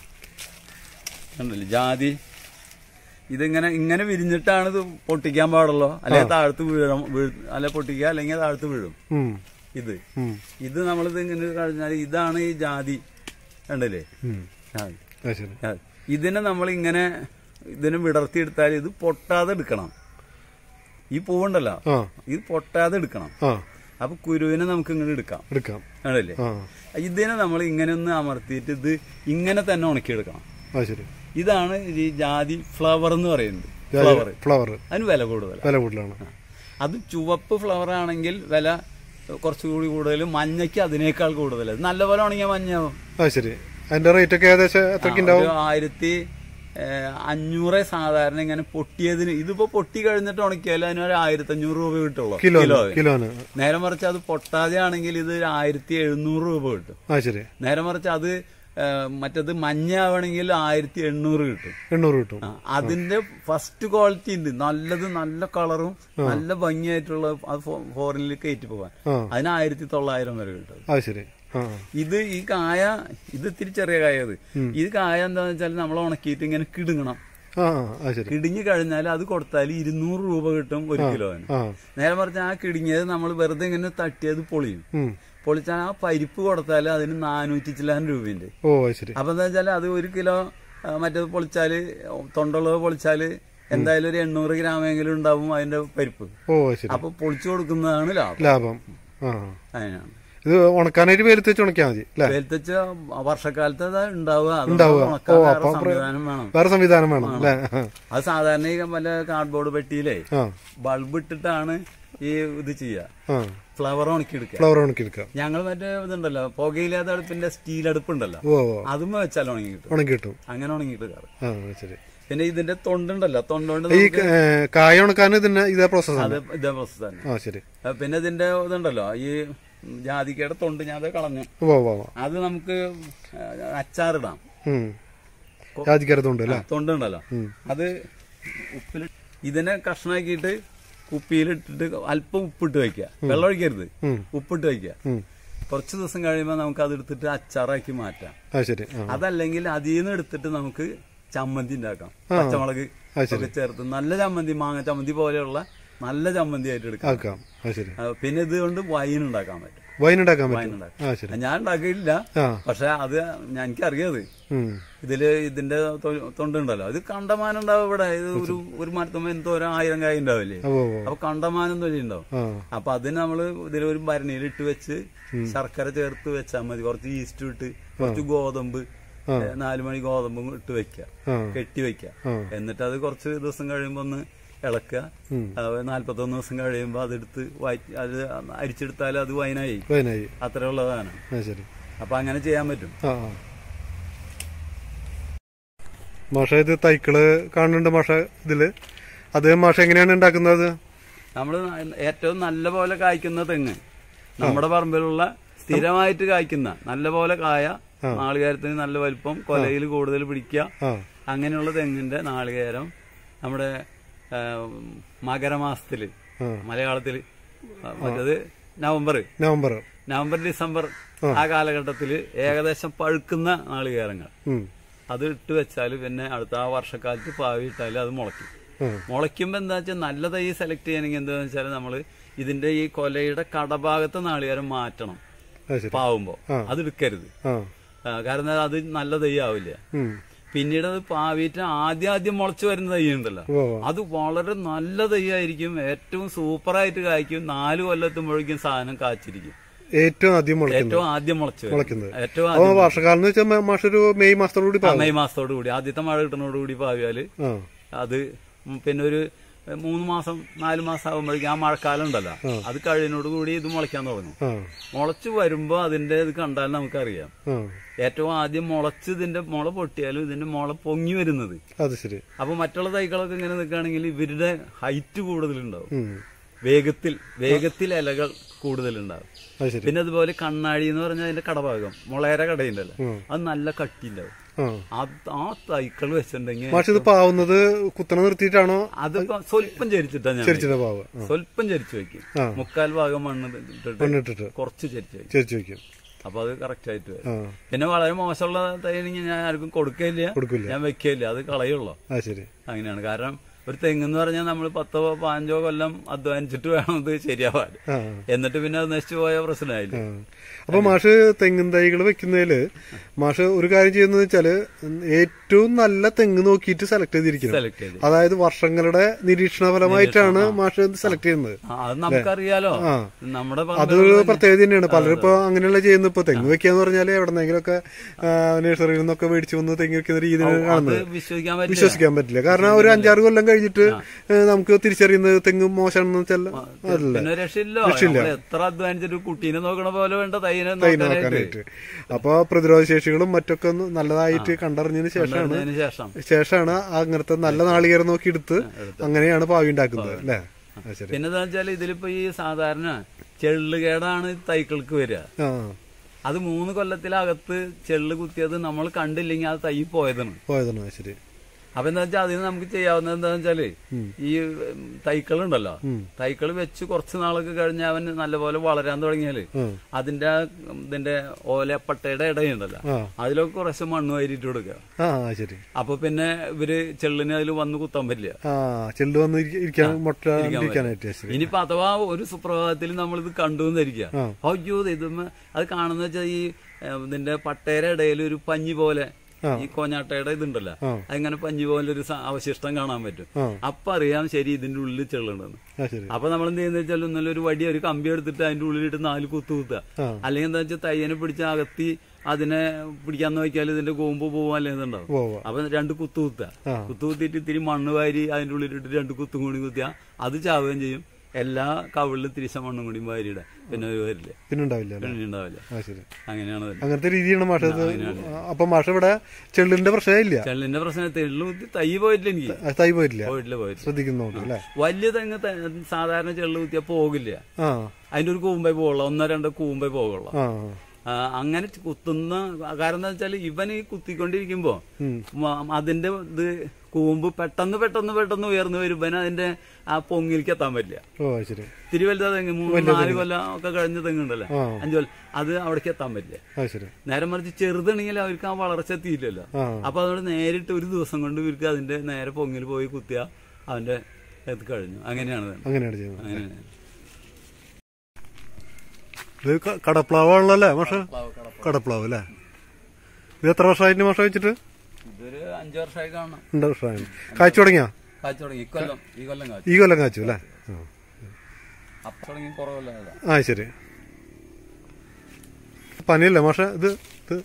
കണ്ടല്ലേ ജാതി ഇതിങ്ങനെ ഇങ്ങനെ വിരിഞ്ഞിട്ടാണ് ഇത് പൊട്ടിക്കാൻ പാടുള്ളൂ അല്ലെങ്കിൽ താഴത്ത് വീഴും വീഴ് അല്ലെ പൊട്ടിക്കുക അല്ലെങ്കിൽ താഴത്ത് വീഴും ഉം, ഇത് ഉം, ഇത് നമ്മളിത് ഇങ്ങനെ കഴിഞ്ഞാൽ ഇതാണ് ഈ ജാതി കണ്ടല്ലേ ഉം. ജാതി. ആ ശരി ജാതി. ഇതിനെ നമ്മൾ ഇങ്ങനെ ഇതിനെ വിടർത്തിയെടുത്താൽ ഇത് പൊട്ടാതെ എടുക്കണം ഈ പൂവുണ്ടല്ലോ ആ ഇത് പൊട്ടാതെ എടുക്കണം ആ അപ്പൊ കുരുവിനെ നമുക്ക് ഇങ്ങനെ എടുക്കാം എടുക്കാം കണ്ടല്ലേ ആ ഇതിനെ നമ്മൾ ഇങ്ങനെ ഒന്ന് അമർത്തിയിട്ട് ഇത് ഇങ്ങനെ തന്നെ ഉണക്കിയെടുക്കണം ആ ശരി ഇതാണ് ഈ ജാതി ഫ്ലവർ എന്ന് പറയുന്നത് ഫ്ലവർ ഫ്ലവർ അതിന് വില കൂടുതലാണ് വില കൂടുതലാണ് അത് ചുവപ്പ് ഫ്ലവർ ആണെങ്കിൽ വില കുറച്ചുകൂടി കൂടുതൽ മഞ്ഞയ്ക്ക് അതിനേക്കാൾ കൂടുതൽ നല്ലപോലെ ഉണങ്ങിയ മഞ്ഞാവും ആ ശരി അതിന്റെ റേറ്റ് ഒക്കെ ഏകദേശം എത്രക്ക് ഉണ്ടാവും ഒരു ആയിരത്തി ഏഹ്, അഞ്ഞൂറ് സാധാരണ ഇങ്ങനെ പൊട്ടിയതിന് ഇതിപ്പോ പൊട്ടി കഴിഞ്ഞിട്ട് ഉണക്കിയാൽ അതിന് ഒരു ആയിരത്തി അഞ്ഞൂറ് രൂപ കിട്ടുള്ളൂ കിലോ കിലോ കിലോന് നേരെ മറിച്ച് അത് പൊട്ടാതെ ആണെങ്കിൽ ഇത് ആയിരത്തി എഴുന്നൂറ് രൂപ കിട്ടും ആ ശരി നേരെ മറിച്ച് അത് ഏഹ്, മറ്റത് മഞ്ഞ ആവണമെങ്കിൽ ആയിരത്തി എണ്ണൂറ് കിട്ടും എണ്ണൂറ് കിട്ടും ആ, അതിന്റെ ഫസ്റ്റ് ക്വാളിറ്റി ഉണ്ട് നല്ലത് നല്ല കളറും നല്ല ഭംഗിയായിട്ടുള്ള അത് ഫോ- ഫോറിനിൽ കയറ്റി പോവാൻ ആ അതിന് ആയിരത്തി തൊള്ളായിരം വരെ കിട്ടും ആ ശരി ആ ഇത് ഈ കായ ഇത് ഇത്തിരി ചെറിയ കായ ഇത് ഈ കായ എന്താന്ന് വെച്ചാൽ നമ്മൾ ഉണക്കിയിട്ട് ഇങ്ങനെ കിടുങ്ങണം ആ ആ ശരി കിടുങ്ങി കഴിഞ്ഞാൽ അത് കൊടുത്താൽ ഇരുന്നൂറ് രൂപ കിട്ടും ഒരു കിലോന് ആ നേരെ മറിച്ച് ആ കിടുങ്ങിയത് നമ്മൾ വെറുതെ ഇങ്ങനെ തട്ടിയത് പൊളിയും ഉം. പൊളിച്ചാൽ ആ പരിപ്പ് കൊടുത്താൽ അതിന് നാനൂറ്റി ചില്ലാൻ രൂപയുണ്ട് ഓ അത് ശരി അപ്പൊ എന്താ വെച്ചാൽ അത് ഒരു കിലോ ആ, മറ്റേത് പൊളിച്ചാല് തൊണ്ടുള്ളത് പൊളിച്ചാല് എന്തായാലും ഒരു എണ്ണൂറ് ഗ്രാമെങ്കിലും ഉണ്ടാവും അതിന്റെ പരിപ്പ് ഓ അത് ശരി അപ്പൊ പൊളിച്ചു കൊടുക്കുന്നതാണ് ലാഭം ലാഭം ആ അതിനാണ് ഇത് ഉണക്കാനായിട്ട് വെയിലത്ത് വെച്ച് ഉണക്കിയാൽ മതി അല്ലേ വെയിലത്തച്ച വർഷക്കാലത്ത് അത് ഉണ്ടാവുക അതുകൊണ്ട് ഉണ്ടാവുക. ഉണക്കാൻ ഓ, വേറെ അപ്പൊ സംവിധാനം വേണം വേറെ സംവിധാനം വേണം അല്ലേ ആ. അത് സാധാരണ ഈ വല്ല കാർഡ്ബോർഡ് പെട്ടിയിലേ ആ ബൾബ് ഇട്ടിട്ടാണ് ഈ ഇത് ചെയ്യുക ആ ഫ്ലവർ ഉണക്കിയെടുക്കുക ഫ്ലവർ ഉണക്കിയെടുക്കാം ഞങ്ങൾ മറ്റേ ഇതുണ്ടല്ലോ പുകയില്ലാത്ത അടുപ്പിന്റെ സ്റ്റീൽ അടുപ്പുണ്ടല്ലോ ഓ ഓ അതും വെച്ചാൽ ഉണങ്ങി കിട്ടും ഉണക്കി കിട്ടും അങ്ങനെ ഉണങ്ങിയിട്ട് കയറും ആ ശരി പിന്നെ ഇതിന്റെ തൊണ്ടുണ്ടല്ലോ തൊണ്ടുകൊണ്ട് ഈ ഏ, കായ ഉണക്കാൻ ഇതിന് ഇതേ പ്രോസസ്സാണ് അത് ഇതേ പ്രോസസ് തന്നെ ആ ശരി ആ, പിന്നെ ഇതിന്റെ ഇതുണ്ടല്ലോ ഈ ജാതിക്കയുടെ തൊണ്ട് ഞാൻ അത് കളഞ്ഞു ഓ ഓ ഓ അത് നമുക്ക് ആ, അച്ചാറിടാം ഉം ജാതിക്കരത്തുണ്ട് അല്ലേ തൊണ്ടുണ്ടല്ലോ ഉം. അത് ഉപ്പിൽ ഇതിനെ കഷ്ണാക്കിയിട്ട് കുപ്പിയിലിട്ടിട്ട് അല്പം ഉപ്പിട്ട് വെക്കുക വെള്ളം ഒഴിക്കരുത് ഉം. ഉപ്പിട്ട് വെക്കുക ഉം. കുറച്ച് ദിവസം കഴിയുമ്പോൾ നമുക്ക് അത് എടുത്തിട്ട് അച്ചാറാക്കി മാറ്റാം ആ ശരി ആ അതല്ലെങ്കിൽ അതിൽ നിന്ന് എടുത്തിട്ട് നമുക്ക് ചമ്മന്തി ഉണ്ടാക്കാം പച്ചമുളക് അത് ശരി. ഒക്കെ ചേർത്ത് നല്ല ചമ്മന്തി മാങ്ങ ചമ്മന്തി പോലെയുള്ള നല്ല ചമ്മന്തി ആയിട്ട് എടുക്കാം ആക്കാം അത് ശരി ആ, പിന്നെ ഇത് കൊണ്ട് വൈൻ ഉണ്ടാക്കാൻ പറ്റും വൈൻ ഉണ്ടാക്കാൻ വൈൻ പറ്റും ഉണ്ടാക്കാം ആ ശരി ഞാൻ ഉണ്ടാക്കിയില്ല ആ പക്ഷെ അത് ഞാൻ- എനിക്കറിയാത് ഉം. ഇതില് ഇതിന്റെ തൊ- തൊണ്ടുണ്ടല്ലോ ഇത് കണ്ടമാനം ഉണ്ടാവും ഇവിടെ ഇത് ഒരു ഒരു മരത്തുമ്പോ എന്തോ ഒരു ആയിരം കായ ഉണ്ടാവില്ലേ ഓ ഓ അപ്പൊ കണ്ടമാനം തൊലി ഉണ്ടാവും ആ അപ്പൊ അതിന് നമ്മള് ഇതിൽ ഒരു ഭരണിയിൽ ഇട്ട് വെച്ച് ശർക്കര ചേർത്ത് വെച്ചാൽ മതി കുറച്ച് ഈസ്റ്റ് ഇട്ട് കുറച്ച് ഗോതമ്പ് ഏ, നാല് മണി ഗോതമ്പും ഇട്ട് വെക്കുക ആ കെട്ടി വെക്കുക ആ. എന്നിട്ട് അത് കുറച്ച് ദിവസം കഴിയുമ്പോ ഒന്ന് ഇളക്കുക ഉം. അത് നാല്പത്തൊന്ന് ദിവസം കഴിയുമ്പോ അതെടുത്ത് വയറ്റി അത് അരിച്ചെടുത്താൽ അത് വൈനായി വൈനായി അത്ര ഉള്ളതാണ് ആ ശരി അപ്പൊ അങ്ങനെ ചെയ്യാൻ പറ്റും ആ ആ. മാഷ ഇത് തൈക്കള് കാണുന്നുണ്ട് മാഷ ഇതില് അത് മാഷ എങ്ങനെയാണ് ഉണ്ടാക്കുന്നത് നമ്മൾ ഏറ്റവും നല്ല പോലെ കായ്ക്കുന്ന തെങ്ങ് നമ്മുടെ പറമ്പിലുള്ള സ്ഥിരമായിട്ട് കായ്ക്കുന്ന നല്ല പോലെ കായ നാളികേരത്തിന് നല്ല വലിപ്പം കൊലയിൽ കൂടുതൽ പിടിക്കുക ആ അങ്ങനെയുള്ള തെങ്ങിന്റെ നാളികേരം നമ്മുടെ ആ, മകരമാസത്തില് ആ. മലയാളത്തില് മറ്റത് നവംബർ നവംബർ നവംബർ ഡിസംബർ ആ കാലഘട്ടത്തില് ഏകദേശം പഴുക്കുന്ന നാളികേരങ്ങൾ ഉം. അത് ഇട്ട് വെച്ചാൽ പിന്നെ അടുത്ത ആ വർഷക്കാലത്ത് പാവി ഇട്ടാൽ അത് മുളയ്ക്കും ആ. മുളയ്ക്കുമ്പോ എന്താ വെച്ചാൽ നല്ല തൈ സെലക്ട് ചെയ്യണമെങ്കിൽ എന്താന്ന് വെച്ചാൽ നമ്മള് ഇതിന്റെ ഈ കൊലയുടെ കടഭാഗത്തെ നാളികേരം മാറ്റണം അത് ശരി പാവുമ്പോ അത് എടുക്കരുത് ആ ആ, കാരണം അത് നല്ല തൈ ആവില്ല ഉം. പിന്നീട് അത് പാവിയിട്ട് ആദ്യം ആദ്യം മുളച്ചു വരുന്ന തൈ ഉണ്ടല്ലോ ഓ ഓ. അത് വളരെ നല്ല തൈയായിരിക്കും ഏറ്റവും സൂപ്പറായിട്ട് കായ്ക്കും നാല് കൊല്ലെത്തുമ്പോഴേക്കും സാധനം കാച്ചിരിക്കും ഏറ്റവും ആദ്യം മുളയ്ക്കുന്നത് ഏറ്റവും ആദ്യം മുളച്ചു വരും. മുളയ്ക്കുന്നത്. ഏറ്റവും അപ്പൊ ആദ്യം വർഷകാലം എന്ന് വെച്ചാൽ മാഷ ഒരു മെയ് മാസത്തോടുകൂടി ആ, പാകും മെയ് മാസത്തോടു കൂടി ആദ്യത്തെ മഴ കിട്ടുന്നതോടുകൂടി പാവിയാല് ആ അത് ഉം പിന്നെ ഒരു എ, മൂന്ന് മാസം നാല് മാസം ആകുമ്പോഴേക്കും ആ മഴക്കാലം ഉണ്ടല്ലോ അത് കഴിയുന്നതോട് കൂടി ഇത് മുളയ്ക്കാൻ തുടങ്ങും ആ മുളച്ചു വരുമ്പോ അതിന്റെ ഇത് കണ്ടാൽ നമുക്കറിയാം ആ ഏറ്റവും ആദ്യം മുളച്ച് ഇതിന്റെ മുള പൊട്ടിയാലും ഇതിന്റെ മുള പൊങ്ങി വരുന്നത് അത് ശരി അപ്പൊ മറ്റുള്ള തൈകളൊക്കെ ഇങ്ങനെ നിൽക്കുകയാണെങ്കിൽ ഇവരുടെ ഹൈറ്റ് കൂടുതലുണ്ടാവും ഉം. വേഗത്തിൽ വേഗത്തിൽ ഇലകൾ കൂടുതലുണ്ടാവും അത് ശരി പിന്നെ അതുപോലെ കണ്ണാടി എന്ന് പറഞ്ഞാൽ അതിന്റെ കടഭാഗം മുളയര കടയുണ്ടല്ലോ ഉം. അത് നല്ല കട്ടിണ്ടാവും ആ അത് ആ തൈക്കൾ വെച്ചിട്ടുണ്ടെങ്കിൽ മാഷ ഇത് പാവുന്നത് കുത്തണ നിർത്തിയിട്ടാണോ അത് സ്വല്പം ചരിച്ചിട്ടാ ഞാൻ ചെരിച്ചിട്ട് പാവുക ആ. സ്വല്പം ചരിച്ചു വെക്കും ആ. മുക്കാൽ ഭാഗം മണ്ണ് ഇട്ടിട്ട് മണ്ണിട്ടിട്ട് കുറച്ച് ചരിച്ചു വെക്കും ചെരിച്ചു വെക്കും അപ്പൊ അത് കറക്റ്റ് ആയിട്ട് വരും ആ പിന്നെ വളരെ മോശമുള്ള തൈയാണെങ്കിൽ ഞാൻ ആർക്കും കൊടുക്കില്ല കൊടുക്കില്ല ഞാൻ വെക്കില്ല അത് കളയുള്ളൂ ആ ശരി അങ്ങനെയാണ് കാരണം ഒരു തെങ്ങെന്ന് പറഞ്ഞാൽ നമ്മൾ പത്തോ പതിനഞ്ചോ കൊല്ലം അധ്വാനിച്ചിട്ട് വേണം ഇത് ശരിയാവാൻ ആ എന്നിട്ട് പിന്നെ അത് നശിച്ചു പോയ പ്രശ്നമായില്ല ആ. അപ്പൊ മാഷ് തെങ്ങിൻ തൈകൾ വെക്കുന്നതില് മാഷ് ഒരു കാര്യം ചെയ്യുന്നത് വെച്ചാല് ഏറ്റവും നല്ല തെങ്ങ് നോക്കിയിട്ട് സെലക്ട് ചെയ്തിരിക്കുന്നത് സെലക്ട് ചെയ്ത് അതായത് വർഷങ്ങളുടെ നിരീക്ഷണ ഫലമായിട്ടാണ് മാഷ് സെലക്ട് ചെയ്യുന്നത് ആ, അത് നമുക്കറിയാലോ ആ. നമ്മുടെ അതൊരു പ്രത്യേകത തന്നെയാണ് പലരും ഇപ്പൊ അങ്ങനെയുള്ള ചെയ്യുന്നത് ഇപ്പൊ തെങ്ങ് വെക്കാന്ന് പറഞ്ഞാല് എവിടെന്നെങ്കിലൊക്കെ നഴ്സറിയിൽ നിന്നൊക്കെ മേടിച്ചു വന്ന് തെങ്ങ് വെക്കുന്ന രീതിയിലാണ് അത് കാണുന്നത് വിശ്വസിക്കാൻ പറ്റില്ല വിശ്വസിക്കാൻ പറ്റില്ല കാരണം ഒരു അഞ്ചാറ് കൊല്ലം കഴിഞ്ഞിട്ട് ഏ, നമുക്ക് തിരിച്ചറിയുന്നത് തെങ്ങ് മോശമാണെന്ന് വെച്ചാൽ അതല്ല പിന്നെ രക്ഷയില്ലോ നമ്മൾ എത്ര അധ്വാനിച്ചിട്ട് കുട്ടീനെ നോക്കണ പോലെ വേണ്ട തൈനെ നോക്കാനായിട്ട് നോക്കാനായിട്ട് അപ്പൊ പ്രതിരോധ ശേഷികളും മറ്റൊക്കെ ഒന്ന് നല്ലതായിട്ട് കണ്ടറിഞ്ഞതിന് ശേഷമാണ് അതിന് ശേഷം ശേഷമാണ് അങ്ങനത്തെ നല്ല നാളികേരം നോക്കി എടുത്ത് അങ്ങനെയാണ് പാവി ഉണ്ടാക്കുന്നത് അല്ലേ ആ, ശരി പിന്നെ എന്താ വെച്ചാൽ ഇതിലിപ്പോ ഈ സാധാരണ ചെള്ളുകേടാണ് തൈക്കൾക്ക് വരിക ആ അത് മൂന്ന് കൊല്ലത്തിലകത്ത് ചെള്ള് കുത്തിയത് നമ്മൾ കണ്ടില്ലെങ്കിൽ അത് തൈ പോയതാണ് പോയതാണ് ആ, ശരി അപ്പൊ എന്താ വെച്ചാൽ അതിന് നമുക്ക് ചെയ്യാവുന്നത് എന്താന്ന് വെച്ചാല് ഈ തൈക്കൾ ഉണ്ടല്ലോ തൈക്കൾ വെച്ച് കുറച്ച് നാളൊക്കെ കഴിഞ്ഞ് അവൻ നല്ലപോലെ വളരാൻ തുടങ്ങിയാല് ഉം. അതിന്റെ ആ ഇതിന്റെ ഓലപ്പട്ടയുടെ ഇടയുണ്ടല്ലോ ആ അതിലൊക്കെ കുറച്ച് മണ്ണ് വാരിയിട്ട് കൊടുക്കുക ആ ശരി അപ്പൊ പിന്നെ ഇവര് ചെള്ളിന് അതിൽ വന്ന് കുത്താൻ പറ്റില്ല ആ ചെല്ലു വന്ന് ഇരിക്ക- ഇരിക്കാൻ മുട്ട ഇരിക്കാനായിട്ട് ആ, ശരി ഇനിയിപ്പോ അഥവാ ഒരു സുപ്രഭാതത്തിൽ നമ്മൾ ഇത് കണ്ടു എന്നിരിക്കുക ആ. അയ്യോ ഇതുമ്മ അത് കാണുന്ന വെച്ചാൽ ഈ ഏ, ഇതിന്റെ പട്ടയുടെ ഇടയിൽ ഒരു പഞ്ഞി പോലെ ഈ കോഞ്ഞാട്ടയുടെ ഇതുണ്ടല്ലോ ആ. അതിങ്ങനെ പഞ്ഞി പോലെ ഒരു സ- അവശിഷ്ടം കാണാൻ പറ്റും ആ. അപ്പൊ അറിയാം ശരി ഇതിന്റെ ഉള്ളിൽ ചെള്ളുണ്ടെന്ന് ആ ശരി അപ്പൊ നമ്മൾ എന്ത് ചെയ്യുന്ന വെച്ചാൽ ഇന്നലെ ഒരു വടി ഒരു കമ്പി എടുത്തിട്ട് അതിന്റെ ഉള്ളിലിട്ട് നാല് കുത്തു കുത്തുക ആ. അല്ലെങ്കിൽ എന്താ വെച്ചാൽ തയ്യനെ പിടിച്ച് അകത്തി അതിനെ പിടിക്കാൻ നോക്കിയാൽ ഇതിന്റെ കൂമ്പ് പോവാൻ അല്ലെങ്കിൽ ഇതുണ്ടാവും ഉവ്വ് ഉവ്വ്. അപ്പൊ രണ്ട് കുത്തു കുത്തുക ആ. കുത്തു കുത്തിയിട്ട് ഇത്തിരി മണ്ണ് വാരി അതിന്റെ ഉള്ളിലിട്ട് രണ്ട് കുത്തും കൂടി കുത്തിയാ അത് ചാവുകയും ചെയ്യും എല്ലാ കവിളിലും തിരിച്ച മണ്ണും കൂടി വാരിയിടാം പിന്നെ ഒരു വരില്ല പിന്നെ ഉണ്ടാവില്ല അല്ലേ പിന്നെ ഉണ്ടാവില്ല ആ ശരി അങ്ങനെയാണ് വരുന്നത്. അങ്ങനത്തെ രീതിയാണ് മാഷ ഇത് അപ്പൊ മാഷ ഇവിടെ ചെള്ളിന്റെ പ്രശ്നമില്ല ചെള്ളിന്റെ പ്രശ്നം തെള്ളു കുത്തി തൈ പോയിട്ടില്ല എനിക്ക് ആ, തൈ പോയിട്ടില്ല പോയിട്ടില്ല പോയിട്ടില്ല ശ്രദ്ധിക്കുന്നുണ്ട് അല്ലേ വലിയ തെങ്ങ് ത- സാധാരണ ചെള്ളു കുത്തിയാ പോകില്ല ആ അതിന്റെ ഒരു കൂമ്പേ പോകുള്ളൂ ഒന്നോ രണ്ടോ കൂമ്പേ പോകുള്ളൂ ആ ആ, അങ്ങനെ കുത്തുന്ന കാരണം എന്താ വെച്ചാൽ ഇവൻ ഈ കുത്തിക്കൊണ്ടിരിക്കുമ്പോ ഉം. മ- അതിന്റെ ഇത് കൂമ്പ് പെട്ടെന്ന് പെട്ടെന്ന് പെട്ടെന്ന് ഉയർന്നു വരുമ്പോ അതിന്റെ ആ പൊങ്ങിലേക്ക് എത്താൻ പറ്റില്ല ഓ ശരി തിരി വലുതാ തെങ്ങ് മൂന്ന് നാല് കൊല്ലം ഒക്കെ കഴിഞ്ഞ തെങ്ങുണ്ടല്ലോ ആ. അഞ്ചു കൊല്ലം അത് അവിടേക്ക് എത്താൻ പറ്റില്ല ആ ശരി നേരെ മറിച്ച് ചെറുതാണെങ്കിൽ അവർക്ക് ആ വളർച്ച എത്തിയില്ലല്ലോ ആ അപ്പൊ അതുകൊണ്ട് നേരിട്ട് ഒരു ദിവസം കൊണ്ട് ഇവർക്ക് അതിന്റെ നേരെ പൊങ്ങിൽ പോയി കുത്തിയ അവന്റെ ഇത് കഴിഞ്ഞു അങ്ങനെയാണ് ഇത്. അങ്ങനെയാണ് ചെയ്യുന്നത് അങ്ങനെയാണ് ഇത് ക- കടപ്ലാവാണല്ലോ അല്ലേ മാഷ പ്ലാവ് കടപ്പ. കടപ്ലാവ് അല്ലേ ഇത് എത്ര വർഷമായിട്ട് മാഷ വെച്ചിട്ട് ഇതൊരു അഞ്ചു വർഷമായി കാണണം രണ്ട് വർഷമായി കാഴ്ച തുടങ്ങിയാ കാച്ചു തുടങ്ങി ഈ കൊല്ലം ഈ കൊല്ലം കാച്ചു ഈ കൊല്ലം കാച്ചു അല്ലേ ആ. അപ്പൊ തുടങ്ങി കുറവല്ല ആ ശരി പനിയല്ലേ മാഷ ഇത് ഇത്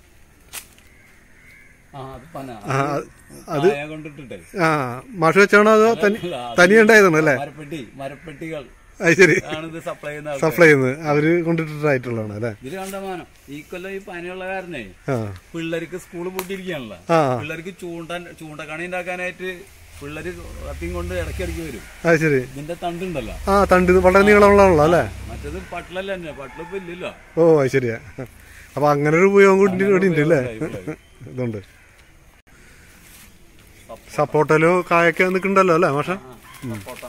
ആ അത് പന ആ, അത് കായ കൊണ്ടിട്ടേ ആ മാഷ് വെച്ചാണോ അതോ തനി തനിയുണ്ടായതാണ് അല്ലേ മരപ്പെട്ടി മരപ്പെട്ടികൾ അത് ശരി ആണിത് സപ്ലൈ ചെയ്യുന്ന ആൾക്കാർ സപ്ലൈ ചെയ്യുന്നത് അവര് കൊണ്ടിട്ടായിട്ടുള്ളതാണ് അല്ലേ ഇതില് കണ്ടമാനം ഈ കൊല്ലം ഈ പനിയുള്ള കാരണേ ആ പിള്ളേർക്ക് സ്കൂള് പൂട്ടിയിരിക്കുകയാണല്ലോ ആ പിള്ളേർക്ക് ചൂണ്ടാൻ ചൂണ്ടക്കണി ഉണ്ടാക്കാനായിട്ട് പിള്ളേര് കത്തിയും കൊണ്ട് ഇടയ്ക്കിടയ്ക്ക് വരും അത് ശരി ഇതിന്റെ തണ്ടുണ്ടല്ലോ ആ തണ്ട് ഇത് വളരെ നീളമുള്ളതാണല്ലോ അല്ലേ മറ്റേത് പട്ടിലല്ല തന്നെ പട്ടിലിപ്പോ ഇല്ലല്ലോ ഓ അത് ശരിയാ അപ്പൊ അങ്ങനെ ഒരു ഉപയോഗം കൂടി കൂടി ഉണ്ട് അല്ലേ ഇതുണ്ട് സപ്പോർട്ടലോ കായൊക്കെ നിൽക്കണ്ടല്ലോ അല്ലേ മാഷ സപ്പോട്ട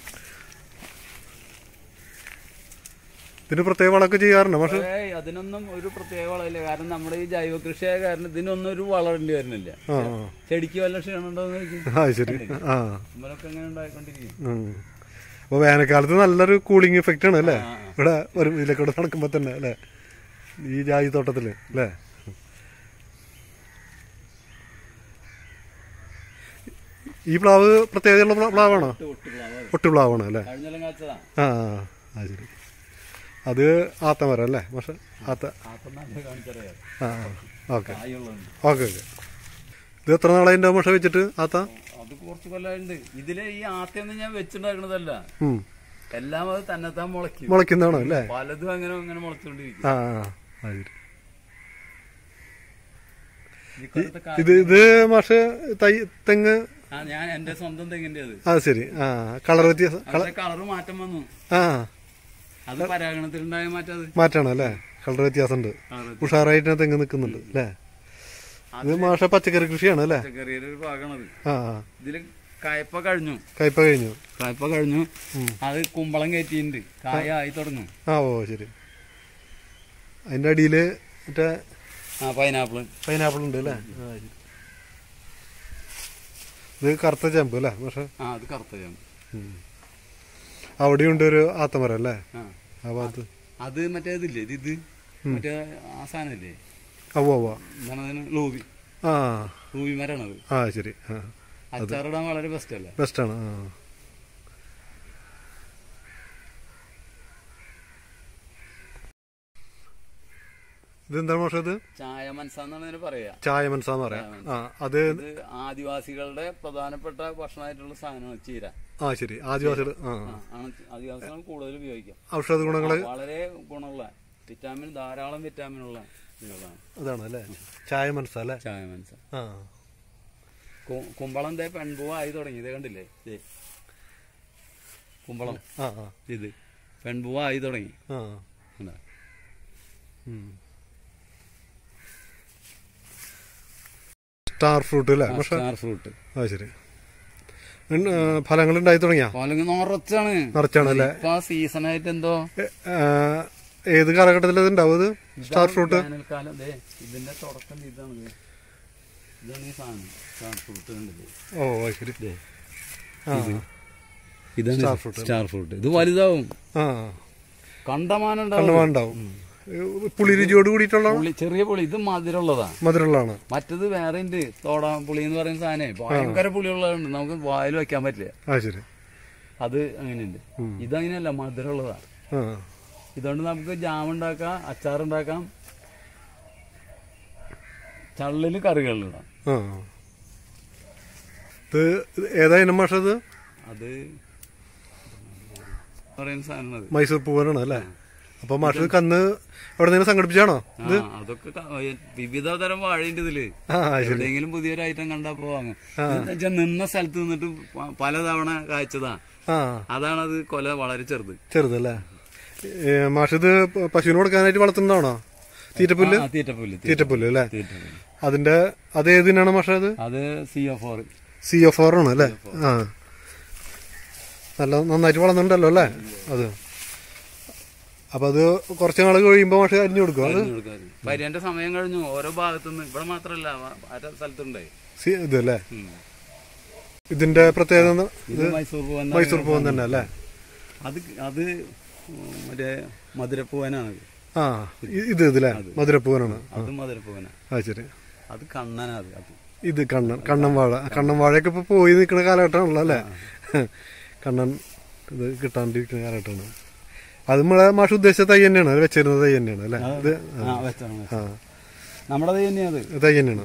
ഇതിന് പ്രത്യേക വളമൊക്കെ ചെയ്യാറുണ്ടോ മാഷ ഏയ് അതിനൊന്നും ഒരു പ്രത്യേക വളമില്ല കാരണം നമ്മുടെ ഈ ജൈവ കൃഷിയായ കാരണം ഇതിനൊന്നും ഒരു വളരേണ്ടി വരുന്നില്ല ആ ചെടിക്ക് വല്ല ക്ഷീണമുണ്ടോന്ന് ചോദിക്കും ആ അത് ശരി ആ നമ്മളൊക്കെ അങ്ങനെ ഉണ്ടായിക്കൊണ്ടിരിക്കും ഉം. അപ്പൊ വേനൽക്കാലത്ത് നല്ലൊരു കൂളിംഗ് ഇഫക്റ്റ് ആണ് അല്ലേ ആ, ആ. ഇവിടെ ഒരു ഇതിലേക്കൂടെ നടക്കുമ്പോ തന്നെ അല്ലേ ഈ ജാതി തോട്ടത്തില് അല്ലേ ഈ പ്ലാവ് പ്രത്യേകതയുള്ള പ്ലാ- പ്ലാവാണോ ഒട്ടുപ്ലാവ് ഒട്ടു പ്ലാവാണ് അല്ലേ കഴിഞ്ഞെല്ലാം കാച്ചതാ ആ ആ, ആ ശരി അത് ആത്തമരം അല്ലേ പക്ഷെ ആത്ത ആപ്പം നല്ല കാണിച്ചറിയാം ആ ഓക്കെ കായുള്ളുണ്ട് ഓക്കെ ഓക്കെ ഇത് എത്ര നാളായി എൻ്റെ പക്ഷെ വെച്ചിട്ട് ആത്ത അത് കുറച്ച് കൊല്ലമുണ്ട് ഇതില് ഈ ആദ്യമൊന്നും ഞാൻ വെച്ചിട്ടുണ്ടാക്കണതല്ല ഉം. എല്ലാം അത് തന്നെത്താൻ മുളയ്ക്കും മുളയ്ക്കുന്നതാണോ അല്ലേ പലതും അങ്ങനെ അങ്ങനെ മുളച്ചുകൊണ്ടിരിക്കും ആ ആ ആ, ശരി ഈ കൊല്ലത്തെ കാ- ഇത് ഇത് മാഷ് തൈ തെങ്ങ് ആ ഞാൻ എന്റെ സ്വന്തം തെങ്ങിന്റെ അത് ആ ശരി ആ കളർ വ്യത്യാസം അതിന്റെ കളറ് മാറ്റം വന്നു ആ അത് പരാഗണത്തിലുണ്ടായ മാറ്റം അത് മാറ്റാണ് അല്ലേ കളർ വ്യത്യാസമുണ്ട് കളറ് ഉഷാറായിട്ട് തെങ്ങ് നിൽക്കുന്നുണ്ട് അല്ലേ ഇത് മാഷ പച്ചക്കറി കൃഷിയാണ് അല്ലേ പച്ചക്കറിയുടെ ഒരു ഭാഗമാണത് ആ ആ ഇതില് കായ്പ കഴിഞ്ഞു കയ്പ കഴിഞ്ഞു കായ്പ കഴിഞ്ഞു അത് കുമ്പളം കയറ്റിയിട്ടുണ്ട് കായ ആയി തുടങ്ങും ആ ഓ ശരി അതിന്റെ അടിയില് മറ്റേ ആ പൈനാപ്പിള് പൈനാപ്പിൾ ഉണ്ട് അല്ലേ ആ, ശരി. ഇത് കറുത്ത ചെമ്പ് അല്ലേ പക്ഷെ ആ അത് കറുത്ത ഞാൻ അവിടെയുണ്ട് ഒരു ആത്തമരം അല്ലേ ആ ആ ഭാഗത്ത് അത് മറ്റേ ഇതില്ലേ ഇത് ഇത് മറ്റേ ആ സാധനല്ലേ അവ അവ എന്താണ് അതിന് ലൂബി ആ ലൂബി മരാണത് ആ ശരി ആ അച്ചാറിടാൻ വളരെ ബെസ്റ്റ് അല്ലേ ബെസ്റ്റാണ് ആ ഇതെന്താണ് പക്ഷെ ഇത് ചായ മനസ്സാന്നാണ് ഇതിന് പറയാ ചായ മനസ്സാന്ന് പറയാം ആ അത് ഇത് ആദിവാസികളുടെ പ്രധാനപ്പെട്ട ഭക്ഷണമായിട്ടുള്ള സാധനമാണ് ചീര ആ ശരി ആദിവാസികൾ ആ ആ, ആണ് ആദിവാസികൾ കൂടുതൽ ഉപയോഗിക്കുക ഔഷധ ഗുണങ്ങള് വളരെ ഗുണമുള്ള വിറ്റാമിൻ ധാരാളം വിറ്റാമിൻ ഉള്ള ഇതാണ് അതാണ് അല്ലേ ചായ മനസ്സാ അല്ലേ ചായ മനസ്സ ആ കുമ്പളം ദേ പെൺപൂവ് ആയി തുടങ്ങി ഇത് കണ്ടില്ലേ ദേ. കുമ്പളം ആ ആ ഇത് പെൺപൂവ് ആയി തുടങ്ങി ആ കണ്ടോ? ഉം. സ്റ്റാർ ഫ്രൂട്ട് അല്ലേ ആ, പക്ഷെ സ്റ്റാർ ഫ്രൂട്ട് ആ ശരി ഫലങ്ങൾ ഉണ്ടായി തുടങ്ങിയാ അല്ലെങ്കിൽ നിറച്ചാണ് നിറച്ചാണ് അല്ലേ ഇപ്പൊ സീസൺ ആയിട്ട് എന്തോ ഏ, ആ, ഏത് കാലഘട്ടത്തിൽ ഇത് ഉണ്ടാവും ഇത് സ്റ്റാർ ഫ്രൂട്ട് വേനൽക്കാലം ദേ ഇതിന്റെ തുടക്കം ഇതാണ് ദേ. ഇതാണ് ഈ സാധനം സ്റ്റാർ ഫ്രൂട്ട് കണ്ടില്ലേ ഓ അത് ശരി ദേ. ആ ഇതാണ് സ്റ്റാർ fruit. സ്റ്റാർ ഫ്രൂട്ട് ഇത് വലുതാവും ആ കണ്ടമാനം കണ്ണുമാൻ ഉണ്ടാവും പുളി രുചിയോട് കൂടിയിട്ടുള്ള പുളി ചെറിയ പുളി ഇത് മധുരമുള്ളതാ മധുരമുള്ളതാണ് മറ്റേത് വേറെ ഉണ്ട് തോടാ പുളി എന്ന് പറയുന്ന സാധനേ ഭയങ്കര പുളിയുള്ളതുണ്ട് നമുക്ക് വായിൽ വെക്കാൻ പറ്റില്ല ആ ശരി അത് അങ്ങനെയുണ്ട് ഇതങ്ങനെയല്ല മധുരമുള്ളതാ ആ ഇതുകൊണ്ട് നമുക്ക് ജാം ഉണ്ടാക്കാം അച്ചാർ ഉണ്ടാക്കാം ചള്ളില് കറികളിലിടാം ആ ഇത് ഏതാ ഇനം മാഷ ഇത് അത് പറയുന്ന സാധനം അത് മൈസൂർ പൂവനാണ് അല്ലേ അപ്പൊ മാഷ് കന്ന് അവിടെ നിന്ന് സംഘടിപ്പിച്ചാണോ ആ അതൊക്കെ ക- വിവിധ തരം വാഴയുണ്ട് ഇതില് ആ ശരി എവിടെയെങ്കിലും പുതിയൊരു ഐറ്റം കണ്ടപ്പോ വാങ്ങും ഇതെന്ന് വെച്ചാൽ നിന്ന സ്ഥലത്ത് നിന്നിട്ട് പ- പലതവണ കായ്ച്ചതാ ആ അതാണത് കൊല വളരെ ചെറുത് ചെറുതല്ലേ ഏ, മാഷ് ഇത് പ- പശുവിന് കൊടുക്കാനായിട്ട് വളർത്തുന്നതാണോ തീറ്റപ്പുല്ല് ആ, തീറ്റപ്പുല്ല് തീറ്റ- തീറ്റപ്പുല്ല് അല്ലേ തീറ്റപ്പുല്ല് അതിന്റെ അത് ഏതിനാണ് മാഷ അത് അത് C O four C F R ആണ് അല്ലേ ആ നല്ല നന്നായിട്ട് വളർന്നുണ്ടല്ലോ അല്ലേ അത് അപ്പൊ അത് കുറച്ച് നാൾ കഴിയുമ്പോ മാഷ് അരിഞ്ഞു കൊടുക്കും അത് പരിയന്റെ സമയം കഴിഞ്ഞു ഓരോ ഭാഗത്തുനിന്ന് ഇവിടെ മാത്രല്ല പല സ്ഥലത്തുണ്ടായി സി- ഇത് അല്ലേ ഉം. ഇതിന്റെ പ്രത്യേകത എന്താ? ഇത് മൈസൂർ പൂവൻ മൈസൂർ പൂവൻ തന്നെ അല്ലേ അത് അത് മറ്റേ മധുരപ്പൂവനാണ് ആ ഇ- ഇത് ഇതില്ലേ മധുരപ്പൂവനാണ് അത് മധുരപ്പൂവനാണ് ആ ശരി അത് കണ്ണനാ അത് അത് ഇത് കണ്ണൻ കണ്ണൻ വാഴ കണ്ണൻ വാഴയൊക്കെ ഇപ്പൊ പോയി നിൽക്കുന്ന കാലഘട്ടമാണല്ലോ അല്ലേ കണ്ണൻ ഇത് കിട്ടാണ്ടിരിക്കുന്ന കാലഘട്ടമാണ് അത് നമ്മളെ മാഷ് ഉദ്ദേശിച്ച തൈ തന്നെയാണ് അത് വെച്ചിരുന്ന തൈ തന്നെയാണ് അല്ലേ ഇത് ആ വെച്ചാണ് ആ നമ്മുടെ തന്നെയാ അത് തൈ തന്നെയാണ്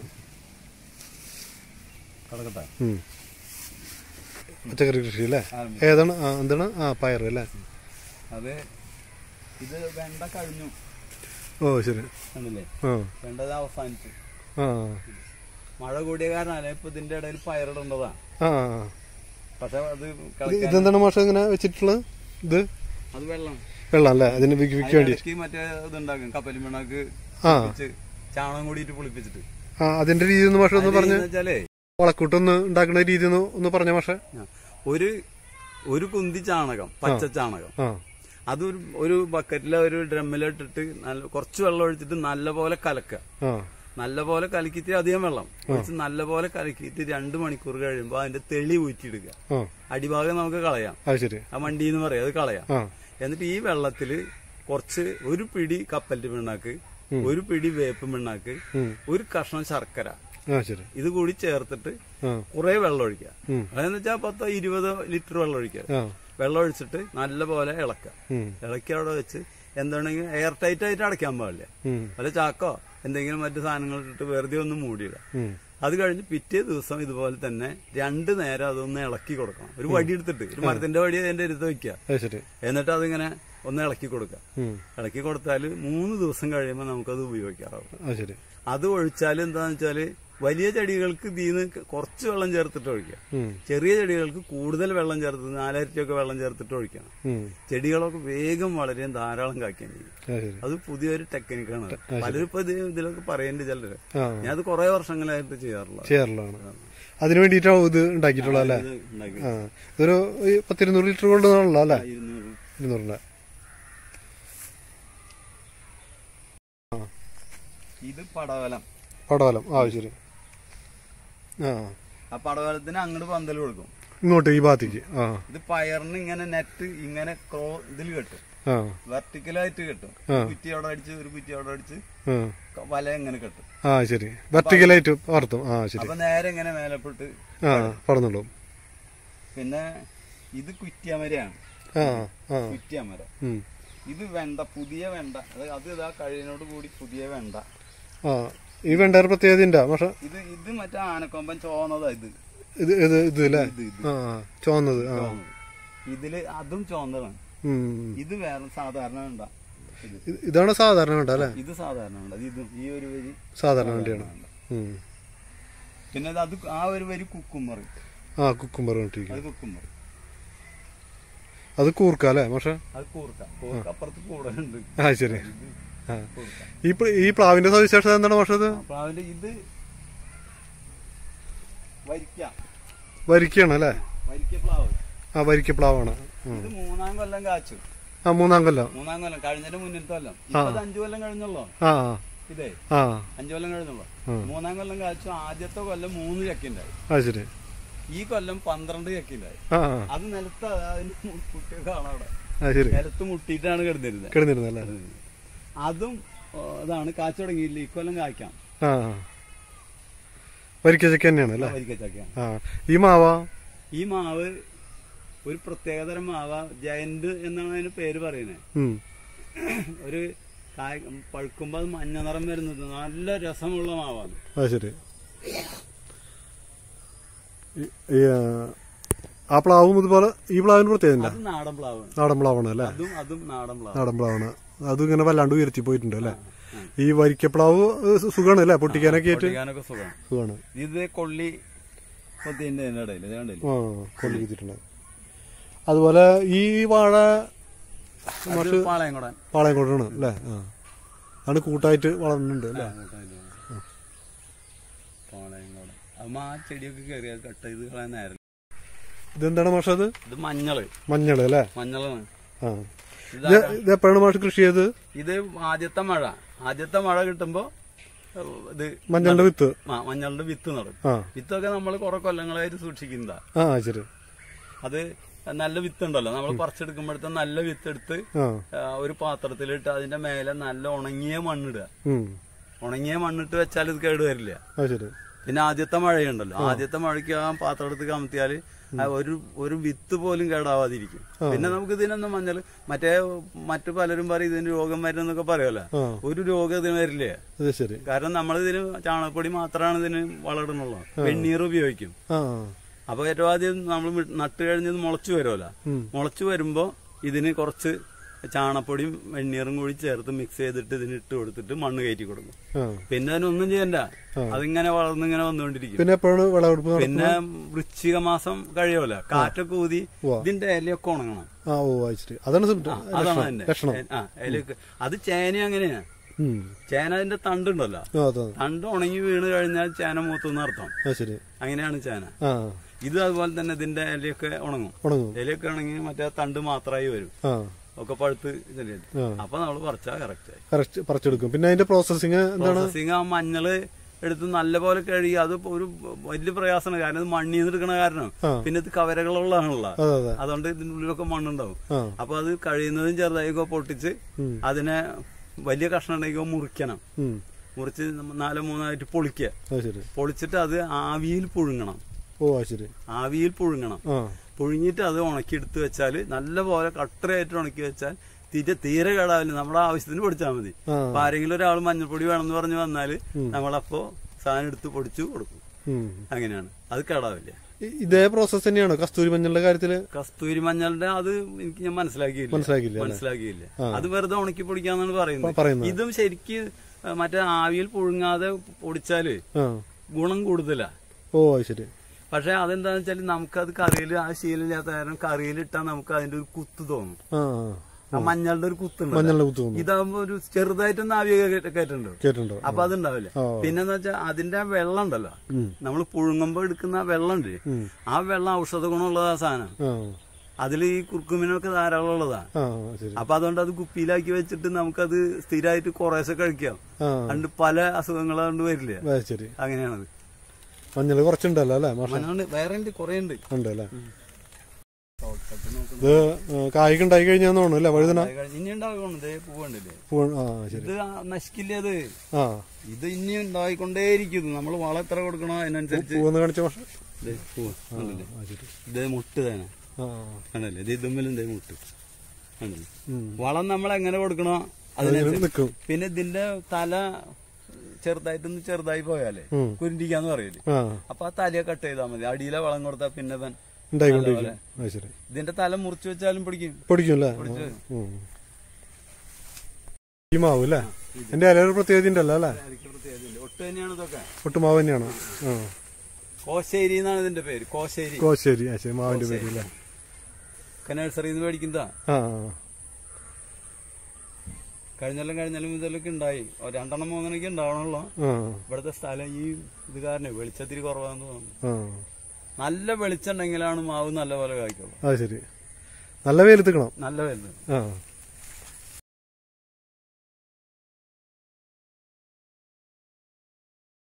കടക്കട്ടെ ഉം. പച്ചക്കറി കൃഷി അല്ലേ ആ. ഏതാണ് ആ എന്താണ് ആ പയർ അല്ലേ അത് ഇത് വെണ്ട കഴിഞ്ഞു ഓ ശരി കണ്ടില്ലേ ആ വെണ്ട ഇത് അവസാനിച്ചു ആ മഴ കൂടിയ കാരണമല്ല ഇപ്പൊ ഇതിന്റെ ഇടയിൽ പയറിടേണ്ടതാ ആ പക്ഷെ അത് ഇത് കളിക്കാൻ ഇതെന്താണ് മാഷ ഇങ്ങനെ വെച്ചിട്ടുള്ളത് ഇത് അത് വെള്ളം വെള്ളം അല്ലേ അതിന് വിക്ക് വിക്ക് വേണ്ടി അതിനിടയ്ക്ക് മറ്റേ ഇതുണ്ടാക്കും കപ്പലും പിണ്ണാക്ക് ആ വെച്ച് ചാണകം കൂടിയിട്ട് പുളിപ്പിച്ചിട്ട് ആ അതിന്റെ രീതി ഒന്ന് മാഷ ഒന്ന് പറഞ്ഞ് അതെന്ന് വെച്ചാലേ വളക്കൂട്ടൊന്ന് ഉണ്ടാക്കുന്ന രീതി ഒന്ന് ഒന്ന് പറഞ്ഞ മാഷ ആ, ഒരു ഒരു കുന്തി ചാണകം പച്ച ചാണകം ആ അതൊരു ഒരു ബക്കറ്റിലെ ഒരു ഡ്രമ്മിലിട്ടിട്ട് നല്ല കുറച്ച് വെള്ളം ഒഴിച്ചിട്ട് നല്ലപോലെ കലക്കുക ആ നല്ലപോലെ കലക്കിയിട്ട് അധികം വെള്ളം ഒഴിച്ച് നല്ലപോലെ കലക്കിയിട്ട് രണ്ട് മണിക്കൂർ കഴിയുമ്പോൾ അതിന്റെ തെളി ഊറ്റിയിടുക ആ അടിഭാഗം നമുക്ക് കളയാം അത് ശരി ആ വണ്ടി എന്ന് പറയാം അത് കളയാം ആ എന്നിട്ട് ഈ വെള്ളത്തില് കുറച്ച് ഒരു പിടി കപ്പലിന്റെ പിണ്ണാക്ക് ഒരു പിടി വേപ്പ് പിണ്ണാക്ക് ഉം. ഒരു കഷ്ണം ശർക്കര ആ ശരി ഇത് കൂടി ചേർത്തിട്ട് ആ കുറെ വെള്ളം ഒഴിക്കുക ഉം. അതെന്ന് വെച്ചാൽ പത്തോ ഇരുപതോ ലിറ്റർ വെള്ളം ഒഴിക്കുക ആ വെള്ളം ഒഴിച്ചിട്ട് നല്ലപോലെ ഇളക്കുക ഉം. ഇളക്കി അവിടെ വെച്ച് എന്താണെങ്കിൽ എയർ ടൈറ്റ് ആയിട്ട് അടയ്ക്കാൻ പാടില്ല ഉം. വല്ല ചാക്കോ എന്തെങ്കിലും മറ്റു സാധനങ്ങൾ ഇട്ടിട്ട് വെറുതെ ഒന്ന് മൂടിയിടുക ഉം. അത് കഴിഞ്ഞ് പിറ്റേ ദിവസം ഇതുപോലെ തന്നെ രണ്ട് നേരം അതൊന്ന് ഇളക്കി കൊടുക്കണം ഒരു വടി എടുത്തിട്ട് ഒരു മരത്തിന്റെ വടി അതിന്റെ അടുത്ത് വെക്കുക അത് ശരി എന്നിട്ട് അതിങ്ങനെ ഒന്ന് ഇളക്കി കൊടുക്കുക ഉം. ഇളക്കി കൊടുത്താൽ മൂന്ന് ദിവസം കഴിയുമ്പോൾ നമുക്കത് ഉപയോഗിക്കാറാവും അത് ശരി അത് ഒഴിച്ചാൽ എന്താന്ന് വെച്ചാല് വലിയ ചെടികൾക്ക് ഇതിന്ന് കുറച്ച് വെള്ളം ചേർത്തിട്ട് ഒഴിക്കുക ഉം. ചെറിയ ചെടികൾക്ക് കൂടുതൽ വെള്ളം ചേർത്ത് നാലായിരത്തിയൊക്കെ വെള്ളം ചേർത്തിട്ട് ഒഴിക്കണം ഉം. ചെടികളൊക്കെ വേഗം വളരെയും ധാരാളം കായ്ക്കാൻ ചെയ്യും അത് ശരി അത് പുതിയൊരു ടെക്നിക്കാണ് പലരും ഇപ്പൊ ഇത് ഇതിലൊക്കെ പറയുന്നുണ്ട് ചിലര് ആ ഞാൻ അത് കുറെ വർഷങ്ങളായിട്ട് ചെയ്യാറുള്ള ചെയ്യാറുള്ളതാണ് അതിന് വേണ്ടിയിട്ടാവും ഇത് ഉണ്ടാക്കിയിട്ടുള്ളത് അല്ലേ ഇത് ഉണ്ടാക്കി ആ ഇതൊരു ഈ പത്തിരുന്നൂറ് ലിറ്റർ കൊണ്ടുള്ള അല്ലേ ഇരുന്നൂറ് ഇരുന്നൂറിന്റെ ഇത് പടവലം പടവലം ആ ശരി ആ ആ പടവലത്തിന് അങ്ങോട്ട് പന്തൽ കൊടുക്കും ഇങ്ങോട്ട് ഈ ഭാഗത്തേക്ക് ആ ഇത് പയറിന് ഇങ്ങനെ നെറ്റ് ഇങ്ങനെ ക്രോ ഇതിൽ കെട്ടും ആ വെർട്ടിക്കലായിട്ട് കെട്ടും ആ. ഒരു കുറ്റി അവിടെ അടിച്ച് ഒരു കുറ്റി അവിടെ അടിച്ച് ആ ക- വല ഇങ്ങനെ കെട്ടും ആ ശരി വെർട്ടിക്കലായിട്ട് വളർത്തും ആ ശരി അപ്പൊ നേരെ ഇങ്ങനെ മേലപ്പെട്ട് ആ പറഞ്ഞോളൂ പിന്നെ ഇത് കുറ്റിയമരയാണ് ആ ആ കുറ്റിയമര ഉം. ഇത് വെണ്ട പുതിയ വെണ്ട അത് അത് ഇതാ കഴിയനോട് കൂടി പുതിയ വെണ്ട ആ ഈ വെണ്ടയുടെ പ്രത്യേകത ഉണ്ടാ പക്ഷെ ഇത് ഇത് മറ്റേ ആനക്കൊമ്പൻ ചോന്നതാ ഇത് ഇത് ഇത് ഇത് അല്ലേ ഇത് ഇത് ആ ആ, ചുവന്നത് ആ ചോന്നത്. ഇതില് അതും ചോന്നതാണ് ഉം. ഇത് വേറെ സാധാരണ വെണ്ട ഇത് ഇത് ഇതാണ് സാധാരണ വേണ്ട അല്ലേ ഇത് സാധാരണ വെണ്ട ഇതും ഈ ഒരു വരി സാധാരണ വേണ്ടിയാണ് വെണ്ട. ഉം. പിന്നെ ഇത് അത് ആ ഒരു വരി കുക്കുമ്പർ ആ കുക്കുംബർ ഇട്ടിരിക്കും അത് കുക്കുമ്പർ അത് കൂർക്ക അല്ലേ പക്ഷെ അത് കൂർക്ക കൂർക്ക അപ്പുറത്ത് കൂടുതലുണ്ട് ആ ശരി ഇത് ആ കൂർക്ക ഈ പ്ല- ഈ പ്ലാവിന്റെ സവിശേഷത എന്താണ് പക്ഷെ അത് അപ്പൊ അതിന്റെ ഇത് വരിക്ക വരിക്കയാണ് അല്ലേ വരിക്ക പ്ലാവ് ആ വരിക്ക പ്ലാവാണ് ഉം. ഇത് മൂന്നാം കൊല്ലം കാച്ചു ആ മൂന്നാം കൊല്ലം മൂന്നാം കൊല്ലം കഴിഞ്ഞതിന്റെ മുന്നിലത്തെ കൊല്ലം ഇപ്പൊ ഇത് അഞ്ചു കൊല്ലം കഴിഞ്ഞുള്ളോ ആ ഇതേ ആ അഞ്ചു കൊല്ലം കഴിഞ്ഞുള്ളൂ ഉം. മൂന്നാം കൊല്ലം കാച്ചു ആദ്യത്തെ കൊല്ലം മൂന്ന് ചക്കിണ്ടായി ആ ശരി ഈ കൊല്ലം പന്ത്രണ്ട് ചക്കിണ്ടായി ആ അത് നിലത്ത് അതിന്റെ കുട്ടികൾ കാണാം അവിടെ ആ ശരി നിലത്ത് മുട്ടിയിട്ടാണ് കിടന്നിരുന്നത് കിടന്നിരുന്നല്ലേ അതും ഓ, ഇതാണ് കാച്ചു തുടങ്ങിയില്ല ഈ കൊല്ലം കായ്ക്കാം ആ വരിക്ക ചക്ക തന്നെയാണ് അല്ലേ വരിക്കച്ചക്കയാണ് ആ ഈ മാവ ഈ മാവ് ഒരു പ്രത്യേകതരം മാവ ജയന്റ് എന്നാണ് അതിന് പേര് പറയുന്നത് ഉം. ഒരു കായ് പഴുക്കുമ്പോൾ അത് മഞ്ഞ നിറം വരുന്നത് നല്ല രസമുള്ള മാവാണ് ആ ശരി ഈ- ഈ, ആ, ആ പ്ലാവും ഇതുപോലെ ഈ പ്ലാവിന് പ്രത്യേകത ഇല്ല അത് നാടൻ പ്ലാവ് നാടൻ പ്ലാവാണ് അല്ലേ അതും അതും നാടൻ പ്ലാവ് നാടൻ പ്ലാവാണ് അതും ഇങ്ങനെ വല്ലാണ്ട് ഉയർത്തി പോയിട്ടുണ്ട് അല്ലേ ഈ വരിക്കപ്ലാവ് ഏഹ്, സുഖാണ് അല്ലേ പൊട്ടിക്കാനൊക്കെ ആയിട്ട് പൊട്ടിക്കാനൊക്കെ സുഖം സുഖാണ് ഇത് കൊള്ളി കൊത്തിന്റെ ഇടയിൽ ഇത് കണ്ടില്ലേ ആ കൊള്ളി കുത്തിയിട്ടുണ്ട് അതുപോലെ ഈ വാഴ അത് പാളയംകുടൻ പാളയംകോടാണ് അല്ലേ ആ ആണ് കൂട്ടായിട്ട് വളർന്നുണ്ട് അല്ലേ പാളയംകുടൻ അമ്മ ആ ചെടിയൊക്കെ കയറി അത് കട്ട് ചെയ്ത് കളയാൻ നേരം ഇതെന്താണ് മാഷ അത് ഇത് മഞ്ഞള് മഞ്ഞൾ അല്ലേ മഞ്ഞളാണ് ആ ഇത് ഇത് ഇത് എപ്പോഴാണ് മാഷ് കൃഷി ചെയ്തത് ഇത് ആദ്യത്തെ മഴ ആദ്യത്തെ മഴ കിട്ടുമ്പോ ഇത് മഞ്ഞളുടെ വിത്ത് ആ, മഞ്ഞളുടെ വിത്ത് നടും ആ വിത്തൊക്കെ നമ്മൾ കുറെ കൊല്ലങ്ങളായിട്ട് സൂക്ഷിക്കുന്നതാ ആ ശരി അത് നല്ല വിത്ത് ഉണ്ടല്ലോ നമ്മൾ പറിച്ചെടുക്കുമ്പോഴത്തെ നല്ല വിത്ത് എടുത്ത് ആ ആ, ഒരു പാത്രത്തിലിട്ട് അതിന്റെ മേലെ നല്ല ഉണങ്ങിയ മണ്ണിടുക ഉം ഉണങ്ങിയ മണ്ണിട്ട് വെച്ചാൽ ഇത് കേടുവരില്ല ആ ശരി പിന്നെ ആദ്യത്തെ മഴയുണ്ടല്ലോ ആദ്യത്തെ മഴയ്ക്ക് ആ പാത്രം എടുത്ത് കമത്തിയാല് ആ ഒരു ഒരു വിത്ത് പോലും കേടാവാതിരിക്കും പിന്നെ നമുക്ക് ഇതിനൊന്നും മഞ്ഞൾ മറ്റേ മറ്റു പലരും പറയും ഇതിന് രോഗം വരുന്നൊക്കെ പറയുമല്ലോ ആ ഒരു രോഗം ഇതിന് വരില്ല അത് ശരി കാരണം നമ്മൾ ഇതിന് ചാണകപ്പൊടി മാത്രമാണ് ഇതിന് വളരുന്നുള്ളൂ വെണ്ണീർ ഉപയോഗിക്കും ആ അപ്പൊ ഏറ്റവും ആദ്യം നമ്മൾ നട്ട് കഴിഞ്ഞത് മുളച്ചു വരുമല്ലോ ഉം. മുളച്ചു വരുമ്പോ ഇതിന് കുറച്ച് ചാണപ്പൊടിയും വെണ്ണീറും കൂടി ചേർത്ത് മിക്സ് ചെയ്തിട്ട് ഇതിന് ഇട്ട് കൊടുത്തിട്ട് മണ്ണ് കയറ്റി കൊടുക്കും ആ പിന്നെ അതിനൊന്നും ചെയ്യണ്ട അതിങ്ങനെ വളർന്നിങ്ങനെ വന്നുകൊണ്ടിരിക്കും പിന്നെ എപ്പോഴാണ് വിളവെടുപ്പ് നട- പിന്നെ വൃശ്ചിക മാസം കഴിയുമല്ലോ കാറ്റൊക്കെ ഊതി ഉവ്വ. ഇതിന്റെ ഇലയൊക്കെ ഉണങ്ങണം ആ ഓ അത് ശരി അതാണ് സിംറ്റം. അതാണ് ലക്ഷണം അതിന്റെ ലക്ഷണം ആ ഇലയൊക്കെ അത് ചേന അങ്ങനെയാ ഉം. ചേന അതിന്റെ തണ്ടുണ്ടല്ലോ ആ അതെ തണ്ട് ഉണങ്ങി വീണ് കഴിഞ്ഞാൽ ചേന മൂത്തുന്ന അർത്ഥം ആ ശരി അങ്ങനെയാണ് ചേന ആ ഇത് അതുപോലെ തന്നെ ഇതിന്റെ ഇലയൊക്കെ ഉണങ്ങും ഉണങ്ങും ഇലയൊക്കെ ഉണങ്ങി മറ്റേ തണ്ട് മാത്രമായി വരും ആ ഒക്കെ പഴുത്ത് ഇതല്ലേ ആ. അപ്പൊ നമ്മൾ പറിച്ചാൽ കറക്റ്റ് ആയി കറക്റ്റ് പറിച്ചെടുക്കും പിന്നെ അതിന്റെ പ്രോസസ്സിങ് എന്താണ് പ്രോസസ്സിങ് ആ മഞ്ഞള് എടുത്ത് നല്ലപോലെ കഴുകി അത് ഒരു വലിയ പ്രയാസമാണ് കാരണം ഇത് മണ്ണിൽ നിന്ന് എടുക്കണ കാരണം ആ. പിന്നെ ഇത് കവരകളുള്ളതാണല്ലോ അതെ അതെ അതുകൊണ്ട് ഇതിന്റെ ഉള്ളിലൊക്കെ മണ്ണുണ്ടാവും ആ അപ്പൊ അത് കഴിയുന്നതും ചെറുതായിക്കോ പൊട്ടിച്ച് ഉം. അതിനെ വലിയ കഷ്ണം ഉണ്ടെങ്കിലോ മുറിക്കണം ഉം. മുറിച്ച് നമ്മ നാലോ മൂന്നായിട്ട് പൊളിക്കുക അത് ശരി പൊളിച്ചിട്ട് അത് ആവിയിൽ പുഴുങ്ങണം ഓ അത് ശരി ആവിയിൽ പുഴുങ്ങണം ആ പുഴുങ്ങിയിട്ട് അത് ഉണക്കി എടുത്ത് വെച്ചാൽ നല്ലപോലെ കട്ടറായിട്ട് ഉണക്കി വെച്ചാൽ തീരെ തീരെ കേടാവില്ല നമ്മുടെ ആവശ്യത്തിന് പൊടിച്ചാൽ മതി ആ അപ്പൊ ആരെങ്കിലും ഒരാൾ മഞ്ഞൾപ്പൊടി വേണമെന്ന് പറഞ്ഞ് വന്നാല് നമ്മളപ്പോ സാധനം എടുത്ത് പൊടിച്ചു കൊടുക്കും ഉം. അങ്ങനെയാണ് അത് കേടാവില്ല ഇ- ഇതേ പ്രോസസ് തന്നെയാണോ കസ്തൂരി മഞ്ഞളുടെ കാര്യത്തില് കസ്തൂരി മഞ്ഞളുടെ അത് എനിക്ക് ഞാൻ മനസ്സിലാക്കിയില്ല മനസ്സിലാക്കിയില്ല അല്ലേ? മനസ്സിലാക്കിയില്ല ആ. അത് വെറുതെ ഉണക്കി പൊടിക്കാന്നാണ് പറയുന്നത് പറയുന്നത് ഇതും ശരിക്ക് ആ, മറ്റേ ആവിയിൽ പുഴുങ്ങാതെ പൊടിച്ചാല് ആ ഗുണം കൂടുതലാ ഓ അത് ശരി പക്ഷെ അതെന്താന്ന് വെച്ചാൽ നമുക്കത് കറിയിൽ ആ ശീലമില്ലാത്ത കാരണം കറിയിലിട്ടാൽ നമുക്ക് അതിന്റെ ഒരു കുത്ത് തോന്നും ആ ആ മഞ്ഞളുടെ ഒരു കുത്തുണ്ട് മഞ്ഞളുടെ കുത്തു തോന്നുന്നു ഇതാകുമ്പോ ഒരു ചെറുതായിട്ടൊന്ന് ആവി കയറ്റുണ്ടോ കേട്ടിട്ടുണ്ടോ അപ്പൊ അതുണ്ടാവില്ല ആ. പിന്നെന്ന് വെച്ചാൽ അതിന്റെ ആ വെള്ളം ഉണ്ടല്ലോ ഉം. നമ്മൾ പുഴുങ്ങുമ്പോ എടുക്കുന്ന ആ വെള്ളം ഉണ്ട് ഉം. ആ വെള്ളം ഔഷധ ഗുണമുള്ളതാ സാധനം ആ അതിൽ ഈ കുർക്കുമിനൊക്കെ ധാരാളം ഉള്ളതാ ആ ശരി അപ്പൊ അതുകൊണ്ട് അത് കുപ്പിയിലാക്കി വെച്ചിട്ട് നമുക്കത് സ്ഥിരമായിട്ട് കുറേശ്ശെ കഴിക്കാം ആ അതുകൊണ്ട് പല അസുഖങ്ങളും അതുകൊണ്ട് വരില്ല അത് ശരി അങ്ങനെയാണത് മഞ്ഞൾ കുറച്ചുണ്ടല്ലോ അല്ലേ മാഷ മനുണ്ട് വേറെ ഉണ്ട് കുറെ ഉണ്ട് ഉണ്ട് അല്ലേ ഇത് കായ്ക്ക് ഉണ്ടായി കഴിഞ്ഞാൽ തോന്നുന്നു അല്ലേ വഴുതന ഇനി ഉണ്ടാകണം ഇതേ പൂവുണ്ടല്ലേ പൂ- ആ ശരി ഇത് ആ നശിക്കില്ല അത് ആ ഇത് ഇനി ഉണ്ടായിക്കൊണ്ടേയിരിക്കുന്നു നമ്മൾ വളം എത്ര കൊടുക്കണോ അതിനനുസരിച്ച് പൂവെന്ന് കാണിച്ച മാഷ ദേ പൂവ് കണ്ടില്ലേ ആ ശരി ഇതേ മുട്ട് തന്നെ ആ കണ്ടല്ലേ ഇത് ഇതുമ്മലും ഇതേ മുട്ട് കണ്ടില്ലേ ഉം. വളം നമ്മൾ എങ്ങനെ കൊടുക്കണോ അതിങ്ങനെ അതിനനുസരിച്ച് നിൽക്കും പിന്നെ ഇതിന്റെ തല ചെറുതായിട്ടൊന്ന് ചെറുതായി പോയാലേ ഉം. കുരുണ്ടിക്കാന്ന് പറയല് ആ അപ്പൊ ആ തലയെ കട്ട് ചെയ്താൽ മതി അടിയിലെ വളം കൊടുത്താൽ പിന്നെ തൻ ഉണ്ടായിക്കൊണ്ടിരിക്കും അത് ശരി ഇതിന്റെ തല മുറിച്ചു വെച്ചാലും പിടിക്കും പൊടിക്കും അല്ലേ പൊടിച്ച്. ഉം. ഈ മാവ് അല്ലേ എന്റെ ഇല ഒരു പ്രത്യേകത ഉണ്ടല്ലോ അല്ലേ അതിക്ക് പ്രത്യേകതയില്ല. ഒട്ട് തന്നെയാണ് ഇതൊക്കെ ഒട്ടുമാവ് തന്നെയാണ് ആ കോശേരി എന്നാണ് ഇതിന്റെ പേര് കോശേരി കോശേരി ആ ശരി മാവിന്റെ പേര് അല്ലേ ഒക്കെ നഴ്സറിയിൽ നിന്ന് മേടിക്കുന്നതാ ആ കഴിഞ്ഞെല്ലാം കഴിഞ്ഞെല്ലാം ഇതെല്ലാം ഉണ്ടായി ഒരു രണ്ടെണ്ണം മൂന്നെണ്ണൊക്കെ ഉണ്ടാവണല്ലോ ആ ഇവിടുത്തെ സ്ഥലം ഈ ഇത് കാരണം വെളിച്ചത്തിരി കുറവാന്ന് തോന്നുന്നു ആ നല്ല വെളിച്ചം ഉണ്ടെങ്കിലാണ് മാവ് നല്ല പോലെ കായ്ക്കുള്ളൂ അത് ശരി നല്ല വെയിലത്തിക്കണം നല്ല വലുത് ആ